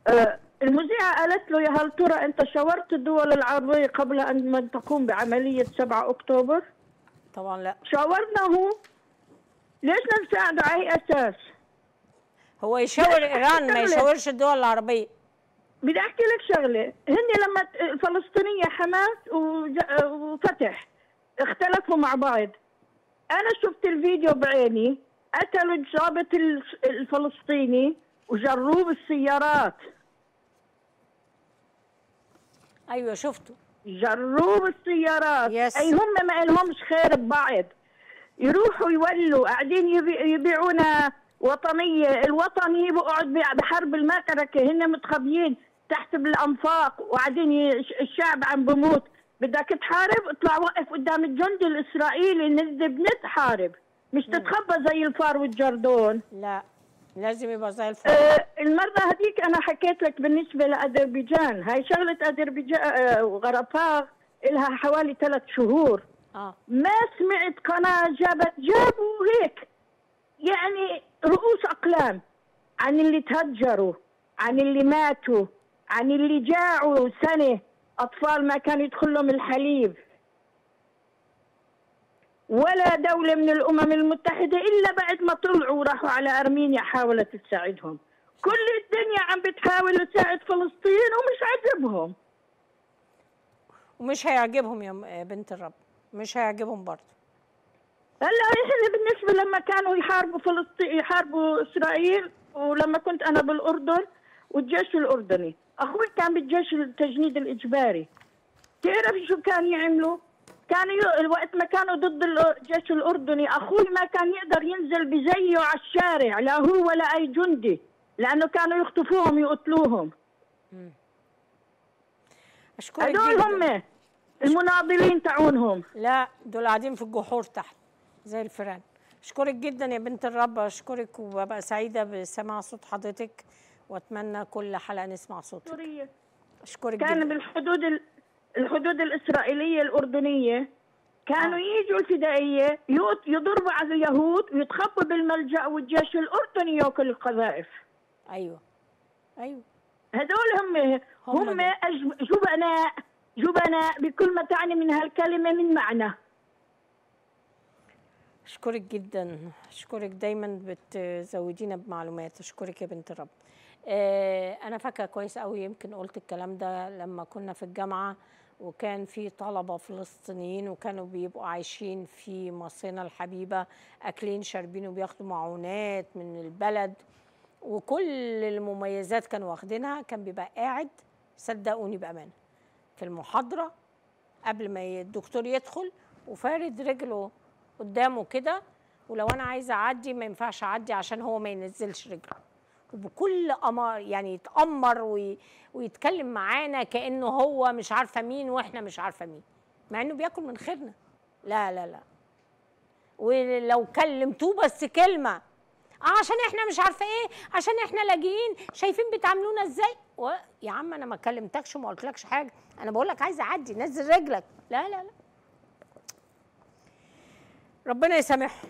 آه، المذيعة قالت له يا هل ترى أنت شاورت الدول العربية قبل أن من تقوم بعملية 7 أكتوبر؟ طبعا لا شاورناه ليش نساعده على أي أساس؟ هو يشاور ايران ما شغلة. يشاورش الدول العربيه بدي احكي لك شغله هن لما ت- الفلسطينيه حماس وج- وفتح اختلفوا مع بعض انا شفت الفيديو بعيني قتلوا الضابط الس- الفلسطيني وجروه بالسيارات ايوه شفته جروه بالسيارات Yes. اي هم ما لهمش خير ببعض يروحوا يولوا قاعدين يبي- يبيعونا وطنيه الوطني بقعد بع- بحرب المعتركه هن متخبيين تحت بالانفاق وقاعدين ي- الشعب عم بموت بدك تحارب اطلع وقف قدام الجندي الاسرائيلي ند بند حارب مش تتخبى زي الفار والجردون لا لازم يبقى زي الفل آه، المرة هذيك أنا حكيت لك بالنسبة لأذربيجان هاي شغلة أذربيجان آه، وغرفاغ إلها حوالي ثلاث شهور اه ما سمعت قناة جابت جابوا هيك يعني رؤوس أقلام عن اللي تهجروا عن اللي ماتوا عن اللي جاعوا سنة أطفال ما كان يدخل لهم الحليب ولا دولة من الأمم المتحدة إلا بعد ما طلعوا وراحوا على أرمينيا حاولت تساعدهم كل الدنيا عم بتحاول تساعد فلسطين ومش عجبهم ومش هيعجبهم يا م- يا بنت الرب مش هيعجبهم برضه هلا احنا بالنسبه لما كانوا يحاربوا فلسطين يحاربوا اسرائيل ولما كنت انا بالاردن والجيش الاردني اخوي كان بالجيش التجنيد الاجباري تعرف شو كان يعملوا كانوا ي... الوقت ما كانوا ضد الجيش الاردني اخوي ما كان يقدر ينزل بزيه على الشارع لا هو ولا اي جندي لانه كانوا يخطفوهم يقتلوهم اشكرك هدول جدا هم المناضلين تاعونهم لا دول قاعدين في الجحور تحت زي الفيران اشكرك جدا يا بنت الرب اشكرك وببقى سعيده بسماع صوت حضرتك واتمنى كل حلقه نسمع صوتك سوريا اشكرك كان جدا بالحدود ال- الحدود الإسرائيلية الأردنية كانوا آه. يجوا الفدائية يوت- يضربوا على اليهود ويتخبوا بالملجأ والجيش الأردني ياكل القذائف ايوه ايوه هدول هم هم هم دول. أج- جبناء جبناء بكل ما تعني من هالكلمة من معنى اشكرك جدا اشكرك دايما بتزودينا بمعلومات اشكرك يا بنت الرب آه انا فاكره كويس قوي يمكن قلت الكلام ده لما كنا في الجامعه وكان في طلبه فلسطينيين وكانوا بيبقوا عايشين في مصرنا الحبيبه اكلين شاربين وبياخدوا معونات من البلد وكل المميزات كانوا واخدينها كان بيبقى قاعد صدقوني بامانه في المحاضره قبل ما الدكتور يدخل وفارد رجله قدامه كده ولو انا عايزه اعدي ما ينفعش اعدي عشان هو ما ينزلش رجله وبكل امر يعني يتامر وي ويتكلم معانا كانه هو مش عارفه مين واحنا مش عارفه مين مع انه بياكل من خيرنا لا لا لا ولو كلمتوه بس كلمه اه عشان احنا مش عارفه ايه عشان احنا لاجئين شايفين بتعاملونا ازاي و... يا عم انا ما كلمتكش وما قلتلكش حاجه انا بقول لك عايزه اعدي نزل رجلك لا لا لا ربنا يسامحهم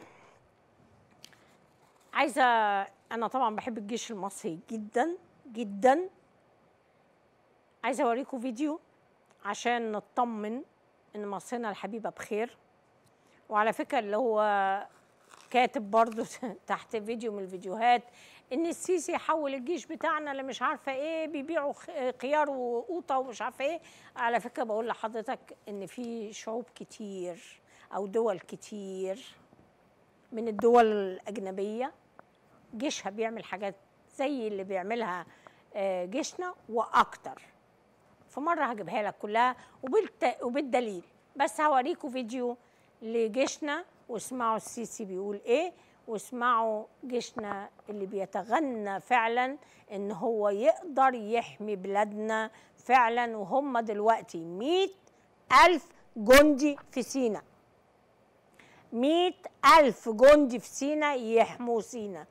عايزه انا طبعا بحب الجيش المصري جدا جدا عايزه اوريكم فيديو عشان نطمن ان مصرنا الحبيبه بخير وعلى فكره اللي هو كاتب برضو تحت فيديو من الفيديوهات ان السيسي حول الجيش بتاعنا اللي مش عارفه ايه بيبيعوا خ- خيار وقوطه ومش عارفه ايه على فكره بقول لحضرتك ان في شعوب كتير او دول كتير من الدول الاجنبيه جيشها بيعمل حاجات زي اللي بيعملها آه، جيشنا واكتر فمره هجيبها لك كلها وبالت... وبالدليل بس هوريكم فيديو لجيشنا واسمعوا السيسي بيقول ايه واسمعوا جيشنا اللي بيتغنى فعلا ان هو يقدر يحمي بلادنا فعلا وهم دلوقتي مئة ألف جندي في سينا مئة ألف جندي في سينا يحموا سينا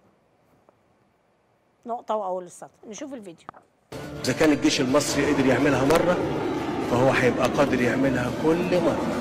نقطة وأول السطر نشوف الفيديو إذا كان الجيش المصري قدر يعملها مرة فهو هيبقى قادر يعملها كل مرة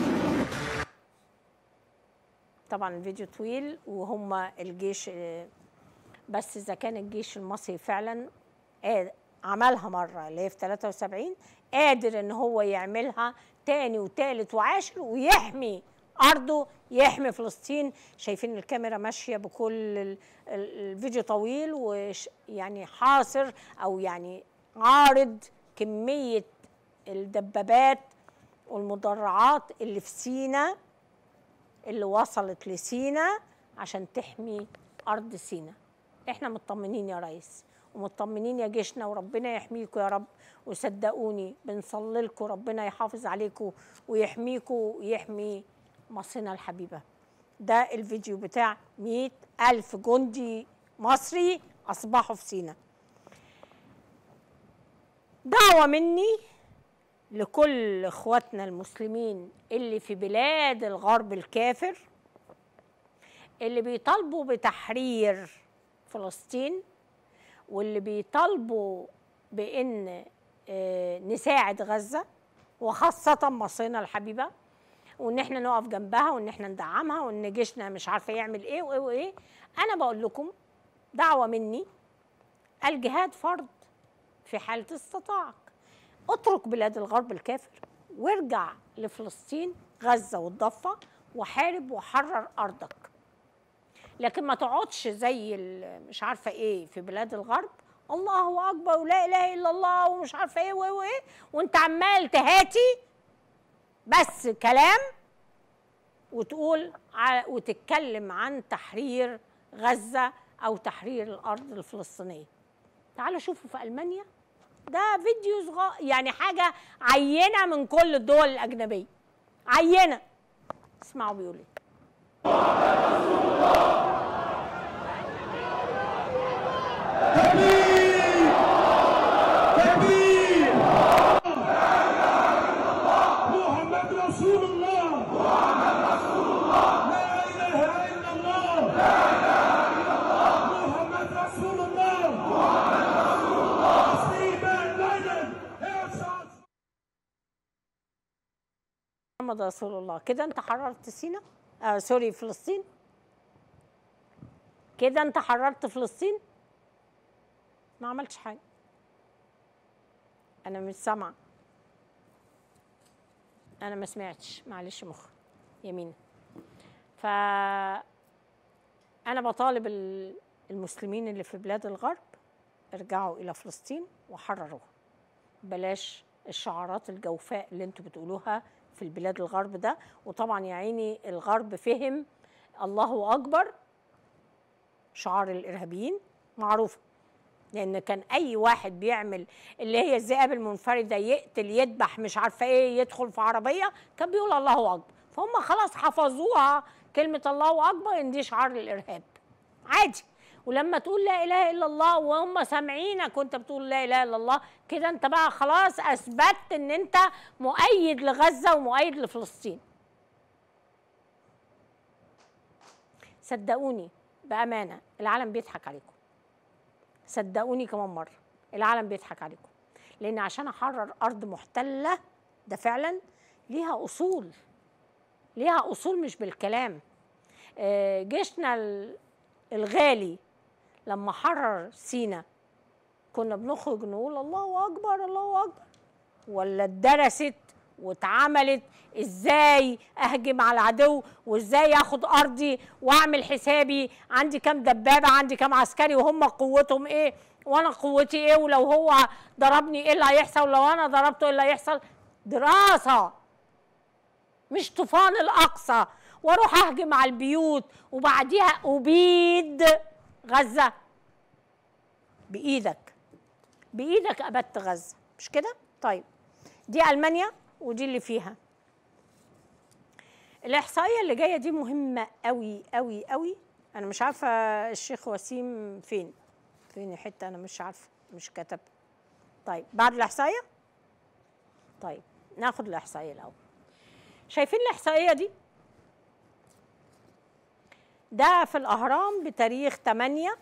طبعا الفيديو طويل وهم الجيش آه، بس اذا كان الجيش المصري فعلا قاد- عملها مره اللي هي في 73 قادر ان هو يعملها تاني وتالت وعاشر ويحمي ارضه يحمي فلسطين شايفين الكاميرا ماشيه بكل ال- ال- الفيديو طويل ويعني حاصر او يعني عارض كميه الدبابات والمدرعات اللي في سينا اللي وصلت لسينا عشان تحمي ارض سينا احنا مطمنين يا ريس ومطمنين يا جيشنا وربنا يحميكم يا رب وصدقوني بنصلي لكم ربنا يحافظ عليكم ويحميكم ويحمي مصرنا الحبيبة ده الفيديو بتاع مئة ألف جندي مصري أصبحوا في سينا دعوة مني لكل اخواتنا المسلمين اللي في بلاد الغرب الكافر اللي بيطالبوا بتحرير فلسطين واللي بيطالبوا بان آه، نساعد غزه وخاصه مصرنا الحبيبه وان احنا نقف جنبها وان احنا ندعمها وان جيشنا مش عارفه يعمل ايه وايه وايه انا بقول لكم دعوه مني الجهاد فرض في حاله استطاعك اترك بلاد الغرب الكافر وارجع لفلسطين غزه والضفه وحارب وحرر ارضك لكن ما تقعدش زي ال- مش عارفه ايه في بلاد الغرب الله اكبر ولا اله الا الله ومش عارفه ايه وايه وايه وانت عمال تهاتي بس كلام وتقول ع- وتتكلم عن تحرير غزه او تحرير الارض الفلسطينيه تعالوا شوفوا في المانيا ده فيديو صغير يعني حاجه عينه من كل الدول الاجنبيه عينه اسمعوا بيقول ايه تكبير محمد رسول الله محمد رسول الله لا اله الا الله لا اله الا الله محمد رسول الله محمد رسول الله ستيفن لايدن هيرشارد محمد رسول الله كده انت حررت سينا آه سوري فلسطين كده انت حررت فلسطين ما عملتش حاجه انا مش سامعه انا ما سمعتش معلش مخ يمين ف انا بطالب ال- المسلمين اللي في بلاد الغرب ارجعوا الى فلسطين وحرروها بلاش الشعارات الجوفاء اللي انتوا بتقولوها في البلاد الغرب ده وطبعا يا عيني الغرب فهم الله اكبر شعار الارهابيين معروفه لان كان اي واحد بيعمل اللي هي الذئاب المنفرده يقتل يذبح مش عارفه ايه يدخل في عربيه كان بيقول الله اكبر فهم خلاص حفظوها كلمه الله اكبر ان دي شعار الارهاب عادي ولما تقول لا اله الا الله وهم سامعينك وانت بتقول لا اله الا الله كده انت بقى خلاص اثبتت ان انت مؤيد لغزه ومؤيد لفلسطين صدقوني بامانه العالم بيضحك عليكم صدقوني كمان مره العالم بيضحك عليكم لان عشان احرر ارض محتله ده فعلا ليها اصول ليها اصول مش بالكلام آه، جيشنا ال- الغالي لما حرر سينا كنا بنخرج نقول الله اكبر الله اكبر ولا اتدرست واتعملت ازاي اهجم على العدو وازاي اخد ارضي واعمل حسابي عندي كام دبابه عندي كام عسكري وهم قوتهم ايه وانا قوتي ايه ولو هو ضربني ايه اللي هيحصل ولو انا ضربته ايه اللي هيحصل دراسه مش طوفان الاقصى واروح اهجم على البيوت وبعديها ابيد غزه بايدك بايدك ابدت غزه مش كده طيب دي المانيا ودي اللي فيها الاحصائيه اللي جايه دي مهمه قوي قوي قوي انا مش عارفه الشيخ وسيم فين فين حته انا مش عارفه مش كتب طيب بعد الاحصائيه طيب ناخد الاحصائيه الاول شايفين الاحصائيه دي ده في الاهرام بتاريخ 8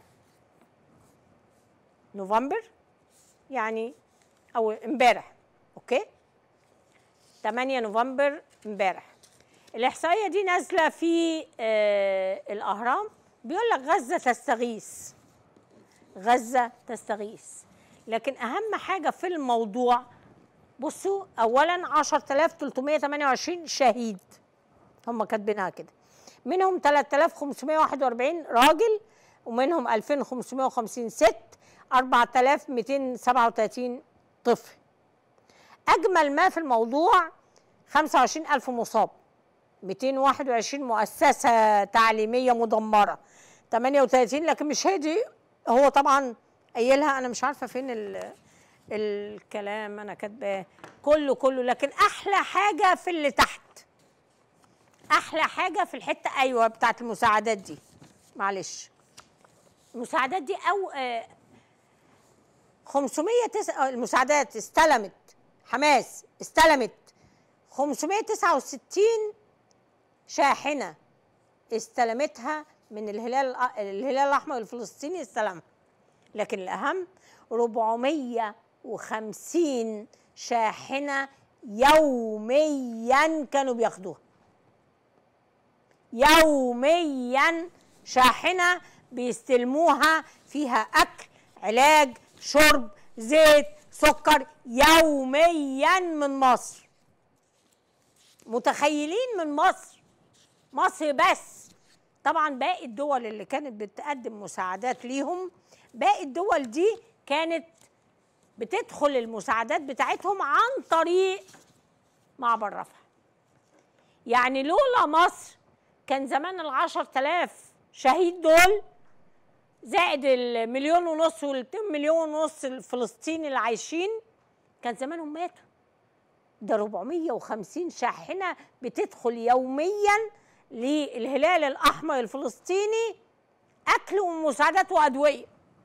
نوفمبر يعني او امبارح اوكي 8 نوفمبر امبارح الاحصائيه دي نازله في آه الاهرام بيقول لك غزه تستغيث غزه تستغيث لكن اهم حاجه في الموضوع بصوا اولا 10328 شهيد هم كاتبينها كده منهم 3541 راجل ومنهم 2550 ست 4237 طفل اجمل ما في الموضوع 25000 مصاب 221 مؤسسه تعليميه مدمره 38 لكن مش هي دي هو طبعا قايلها انا مش عارفه فين ال الكلام انا كاتباه كله كله لكن احلى حاجه في اللي تحت احلى حاجه في الحته ايوه بتاعت المساعدات دي معلش المساعدات دي او آه 500 تس... آه، المساعدات استلمت حماس استلمت 569 شاحنه استلمتها من الهلال الأ- الهلال الاحمر الفلسطيني استلمها لكن الاهم 450 شاحنه يوميا كانوا بياخدوها يوميا شاحنه بيستلموها فيها اكل علاج شرب زيت سكر يوميا من مصر متخيلين من مصر مصر بس طبعا باقي الدول اللي كانت بتقدم مساعدات ليهم باقي الدول دي كانت بتدخل المساعدات بتاعتهم عن طريق معبر رفح يعني لولا مصر كان زمان العشر تلاف شهيد دول زائد المليون ونص والاتنين مليون ونص الفلسطيني اللي عايشين كان زمانهم ماتوا ده 450 شاحنة بتدخل يوميا للهلال الأحمر الفلسطيني أكل ومساعدات وأدوية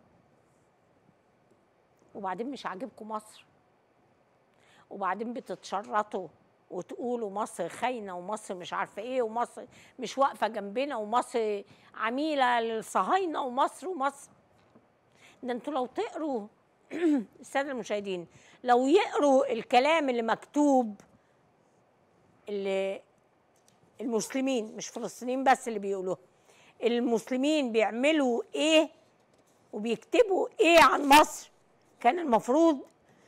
وبعدين مش عاجبكم مصر وبعدين بتتشرطوا وتقولوا مصر خاينه ومصر مش عارفه ايه ومصر مش واقفه جنبنا ومصر عميله للصهاينه ومصر ومصر ده انتوا لو تقروا الساده المشاهدين لو يقروا الكلام اللي مكتوب اللي المسلمين مش فلسطينيين بس اللي بيقولوه المسلمين بيعملوا ايه وبيكتبوا ايه عن مصر كان المفروض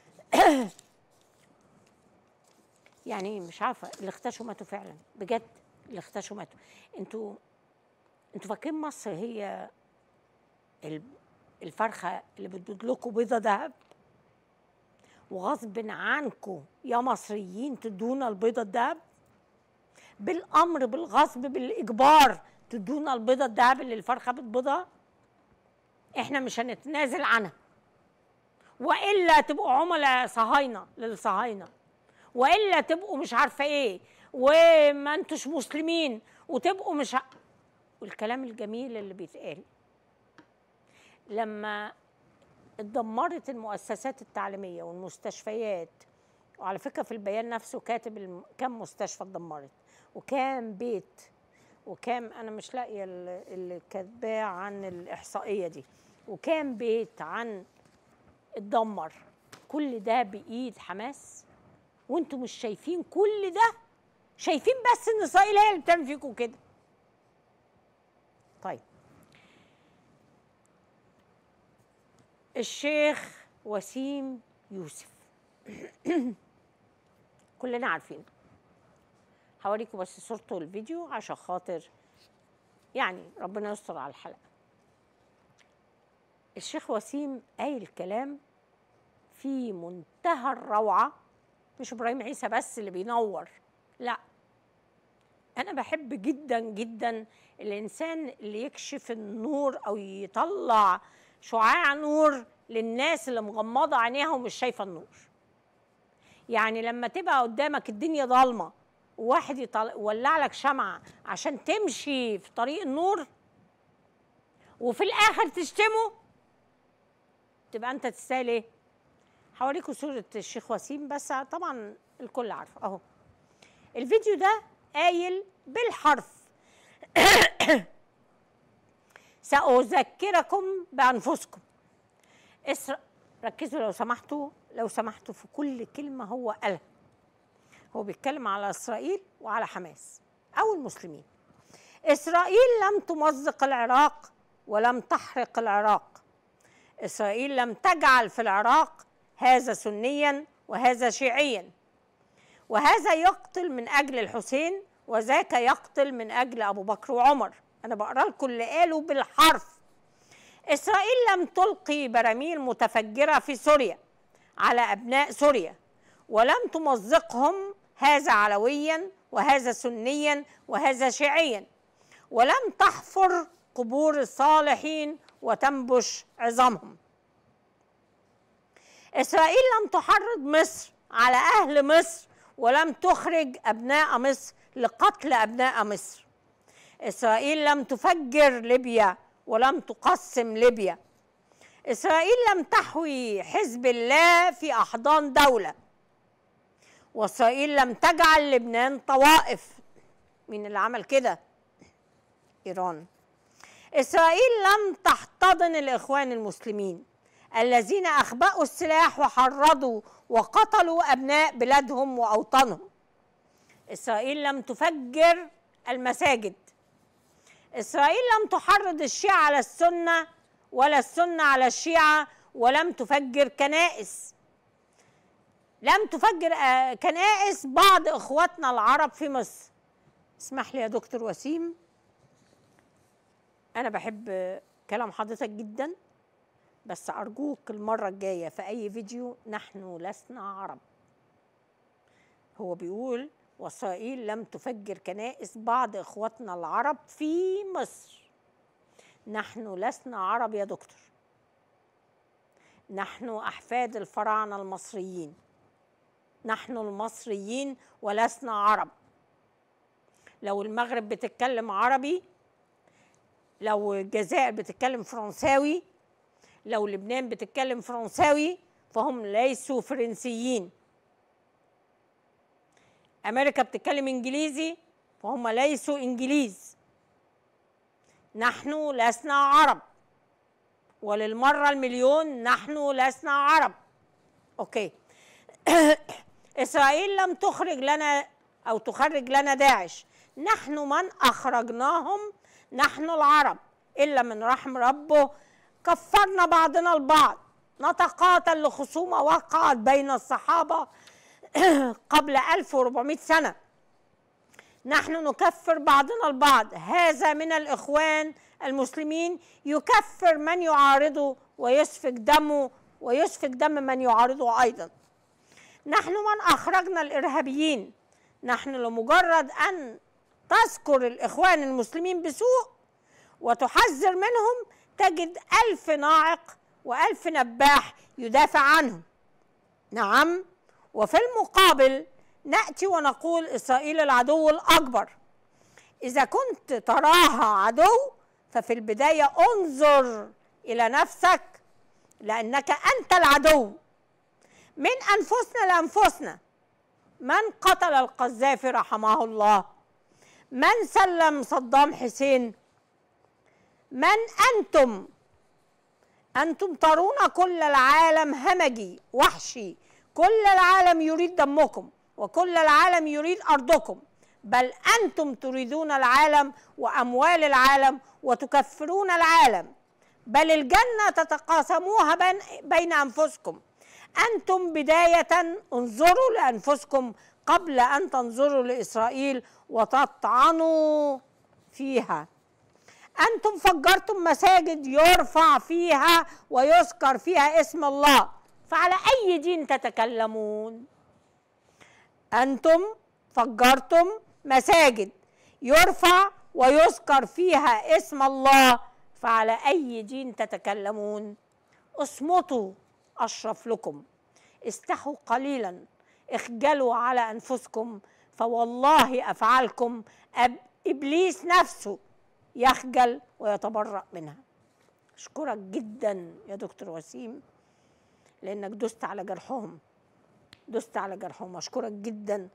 يعني مش عارفه اللي اختشوا ماتوا فعلا بجد اللي اختشوا ماتوا انتوا انتوا فاكرين مصر هي ال- الفرخه اللي بتدود لكم بيضه ذهب وغصب عنكم يا مصريين تدونا البيضه الذهب بالامر بالغصب بالاجبار تدونا البيضه الذهب اللي الفرخه بتبيضها احنا مش هنتنازل عنها والا تبقوا عملاء صهاينه للصهاينه والا تبقوا مش عارفه ايه وما انتوش مسلمين وتبقوا مش ع... والكلام الجميل اللي بيتقال لما اتدمرت المؤسسات التعليمية والمستشفيات وعلى فكرة في البيان نفسه كاتب الم- كم مستشفى اتدمرت وكام بيت وكام أنا مش لاقية ال- اللي كاتباه عن الإحصائية دي وكام بيت عن اتدمر كل ده بإيد حماس وانتم مش شايفين كل ده شايفين بس ان اسرائيل هي اللي بتعمل فيكم كده طيب الشيخ وسيم يوسف كلنا عارفين هوريكم بس صورته الفيديو عشان خاطر يعني ربنا يستر على الحلقه الشيخ وسيم قايل كلام في منتهى الروعه مش ابراهيم عيسى بس اللي بينور لا انا بحب جدا جدا الانسان اللي يكشف النور او يطلع شعاع نور للناس اللي مغمضه عينيها ومش شايفه النور يعني لما تبقى قدامك الدنيا ضلمه وواحد يطل... يولع لك شمعه عشان تمشي في طريق النور وفي الاخر تشتمه تبقى انت تستاهل ايه هوريكم صورة الشيخ وسيم بس طبعا الكل عارفه اهو الفيديو ده قايل بالحرف سأذكركم بأنفسكم اسر... ركزوا لو سمحتوا لو سمحتوا في كل كلمة هو قالها هو بيتكلم على إسرائيل وعلى حماس أو المسلمين إسرائيل لم تمزق العراق ولم تحرق العراق إسرائيل لم تجعل في العراق هذا سنيا وهذا شيعيا وهذا يقتل من أجل الحسين وذاك يقتل من أجل أبو بكر وعمر أنا بقرأ لكم اللي قالوا بالحرف إسرائيل لم تلقي براميل متفجرة في سوريا على أبناء سوريا ولم تمزقهم هذا علويا وهذا سنيا وهذا شيعيا ولم تحفر قبور الصالحين وتنبش عظامهم إسرائيل لم تحرض مصر على أهل مصر ولم تخرج أبناء مصر لقتل أبناء مصر إسرائيل لم تفجر ليبيا ولم تقسم ليبيا إسرائيل لم تحوي حزب الله في أحضان دولة وإسرائيل لم تجعل لبنان طوائف مين اللي عمل كده؟ إيران إسرائيل لم تحتضن الإخوان المسلمين الذين أخبأوا السلاح وحرضوا وقتلوا أبناء بلادهم وأوطانهم إسرائيل لم تفجر المساجد إسرائيل لم تحرض الشيعة على السنة ولا السنة على الشيعة ولم تفجر كنائس لم تفجر آه، كنائس بعض إخواتنا العرب في مصر اسمح لي يا دكتور وسيم أنا بحب كلام حضرتك جدا بس أرجوك المرة الجاية في أي فيديو نحن لسنا عرب هو بيقول وإسرائيل لم تفجر كنائس بعض إخواتنا العرب في مصر نحن لسنا عرب يا دكتور نحن أحفاد الفراعنة المصريين نحن المصريين ولسنا عرب لو المغرب بتتكلم عربي لو الجزائر بتتكلم فرنساوي لو لبنان بتتكلم فرنساوي فهم ليسوا فرنسيين امريكا بتتكلم انجليزي فهم ليسوا انجليز نحن لسنا عرب وللمره المليون نحن لسنا عرب اوكي اسرائيل لم تخرج لنا او تخرج لنا داعش نحن من اخرجناهم نحن العرب الا من رحم ربه كفرنا بعضنا البعض نتقاتل لخصومه وقعت بين الصحابه قبل 1400 سنه نحن نكفر بعضنا البعض هذا من الاخوان المسلمين يكفر من يعارضه ويسفك دمه ويسفك دم من يعارضه ايضا نحن من اخرجنا الارهابيين نحن لمجرد ان تذكر الاخوان المسلمين بسوء وتحذر منهم تجد ألف ناعق وألف نباح يدافع عنهم نعم وفي المقابل نأتي ونقول إسرائيل العدو الأكبر إذا كنت تراها عدو ففي البداية انظر إلى نفسك لأنك أنت العدو من أنفسنا لأنفسنا من قتل القذافي رحمه الله من سلم صدام حسين من أنتم أنتم ترون كل العالم همجي وحشي كل العالم يريد دمكم وكل العالم يريد أرضكم بل أنتم تريدون العالم وأموال العالم وتكفرون العالم بل الجنة تتقاسموها بين, بين أنفسكم أنتم بداية انظروا لأنفسكم قبل أن تنظروا لإسرائيل وتطعنوا فيها أنتم فجرتم مساجد يرفع فيها ويذكر فيها اسم الله فعلى أي دين تتكلمون أنتم فجرتم مساجد يرفع ويذكر فيها اسم الله فعلى أي دين تتكلمون اصمتوا أشرف لكم استحوا قليلا اخجلوا على أنفسكم فوالله أفعالكم أب إبليس نفسه يخجل ويتبرأ منها أشكرك جدا يا دكتور وسيم لأنك دست على جرحهم دست على جرحهم أشكرك جدا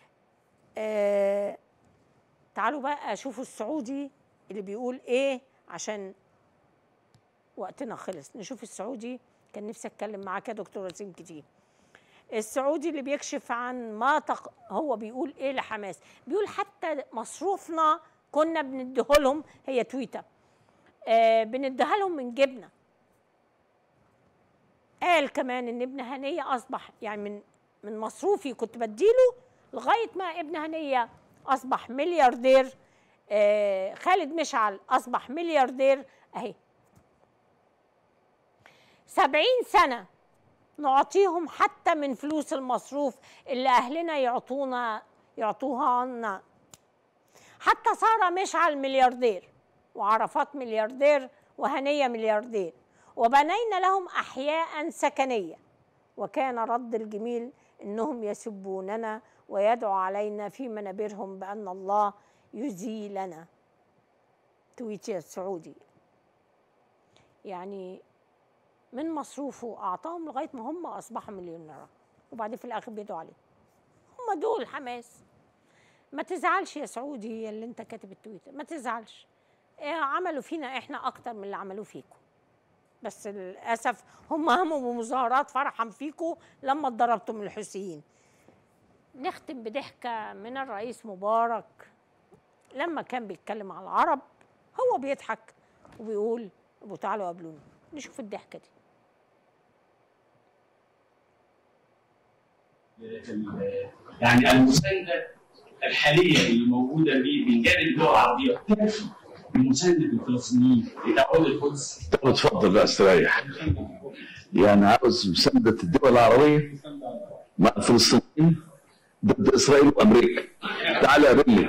آه تعالوا بقى شوفوا السعودي اللي بيقول إيه عشان وقتنا خلص نشوف السعودي كان نفسي اتكلم معاك يا دكتور وسيم كتير السعودي اللي بيكشف عن ما تق... هو بيقول ايه لحماس بيقول حتى مصروفنا كنا بنديه لهم هي تويته آه بنديها لهم من جبنه قال كمان ان ابن هنيه اصبح يعني من من مصروفي كنت بديله لغايه ما ابن هنيه اصبح ملياردير آه خالد مشعل اصبح ملياردير اهي سبعين سنة نعطيهم حتى من فلوس المصروف اللي أهلنا يعطونا يعطوها لنا حتى صار مشعل ملياردير وعرفات ملياردير وهنية ملياردير وبنينا لهم أحياء سكنية وكان رد الجميل إنهم يسبوننا ويدعو علينا في منابرهم بأن الله يزيلنا تويتر السعودي يعني من مصروفه اعطاهم لغايه ما هم اصبحوا مليونيرات وبعدين في الاخر بيدوا عليه هم دول حماس ما تزعلش يا سعودي اللي انت كاتب التويتر ما تزعلش إيه عملوا فينا احنا اكتر من اللي عملوه فيكم بس للاسف هم هموا بمظاهرات فرحا فيكم لما اتضربتم من الحوثيين نختم بضحكه من الرئيس مبارك لما كان بيتكلم على العرب هو بيضحك وبيقول ابو تعالوا قابلوني نشوف الضحكه دي يعني المسانده الحاليه اللي موجوده في من جانب الدول العربيه تكفي لمسانده الفلسطينيين لتعود القدس طب اتفضل بقى استريح يعني عاوز مساندة الدول العربية مع الفلسطينيين ضد إسرائيل وأمريكا تعال قابلني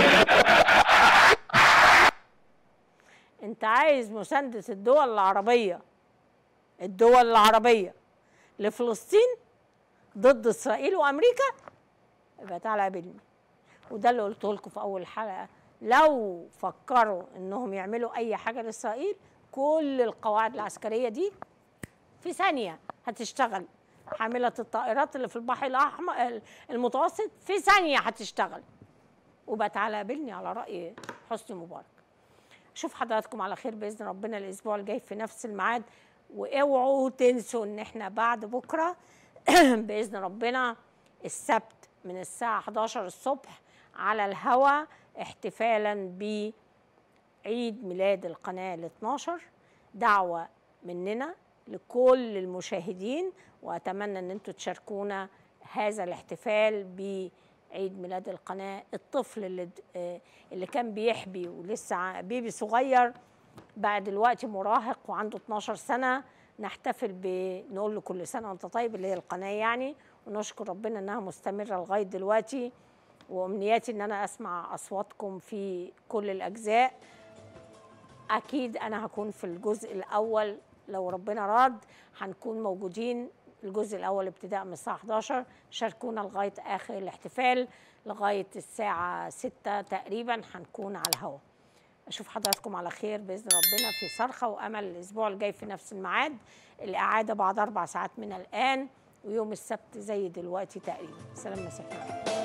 انت عايز مساندة الدول العربية الدول العربية لفلسطين ضد اسرائيل وامريكا يبقى تعالى قابلني وده اللي قلته لكم في اول حلقة لو فكروا انهم يعملوا اي حاجة لاسرائيل كل القواعد العسكرية دي في ثانية هتشتغل حاملة الطائرات اللي في البحر الأحمر المتوسط في ثانية هتشتغل وبقى تعالى قابلني على رأي حسني مبارك اشوف حضراتكم على خير باذن ربنا الاسبوع الجاي في نفس الميعاد واوعوا تنسوا ان احنا بعد بكره باذن ربنا السبت من الساعه 11 الصبح على الهوا احتفالا بعيد ميلاد القناه ال 12 دعوه مننا لكل المشاهدين واتمنى ان انتم تشاركونا هذا الاحتفال ب عيد ميلاد القناه الطفل اللي آه، اللي كان بيحبي ولسه ع- بيبي صغير بقى دلوقتي مراهق وعنده 12 سنه نحتفل بنقول له كل سنه وانت طيب اللي هي القناه يعني ونشكر ربنا انها مستمره لغايه دلوقتي وامنياتي ان انا اسمع اصواتكم في كل الاجزاء اكيد انا هكون في الجزء الاول لو ربنا راد هنكون موجودين الجزء الاول ابتداء من الساعه 11 شاركونا لغايه اخر الاحتفال لغايه الساعه 6 تقريبا هنكون على الهواء اشوف حضراتكم على خير باذن ربنا في صرخه وامل الاسبوع الجاي في نفس الميعاد الاعاده بعد اربع ساعات من الان ويوم السبت زي دلوقتي تقريبا سلام مساء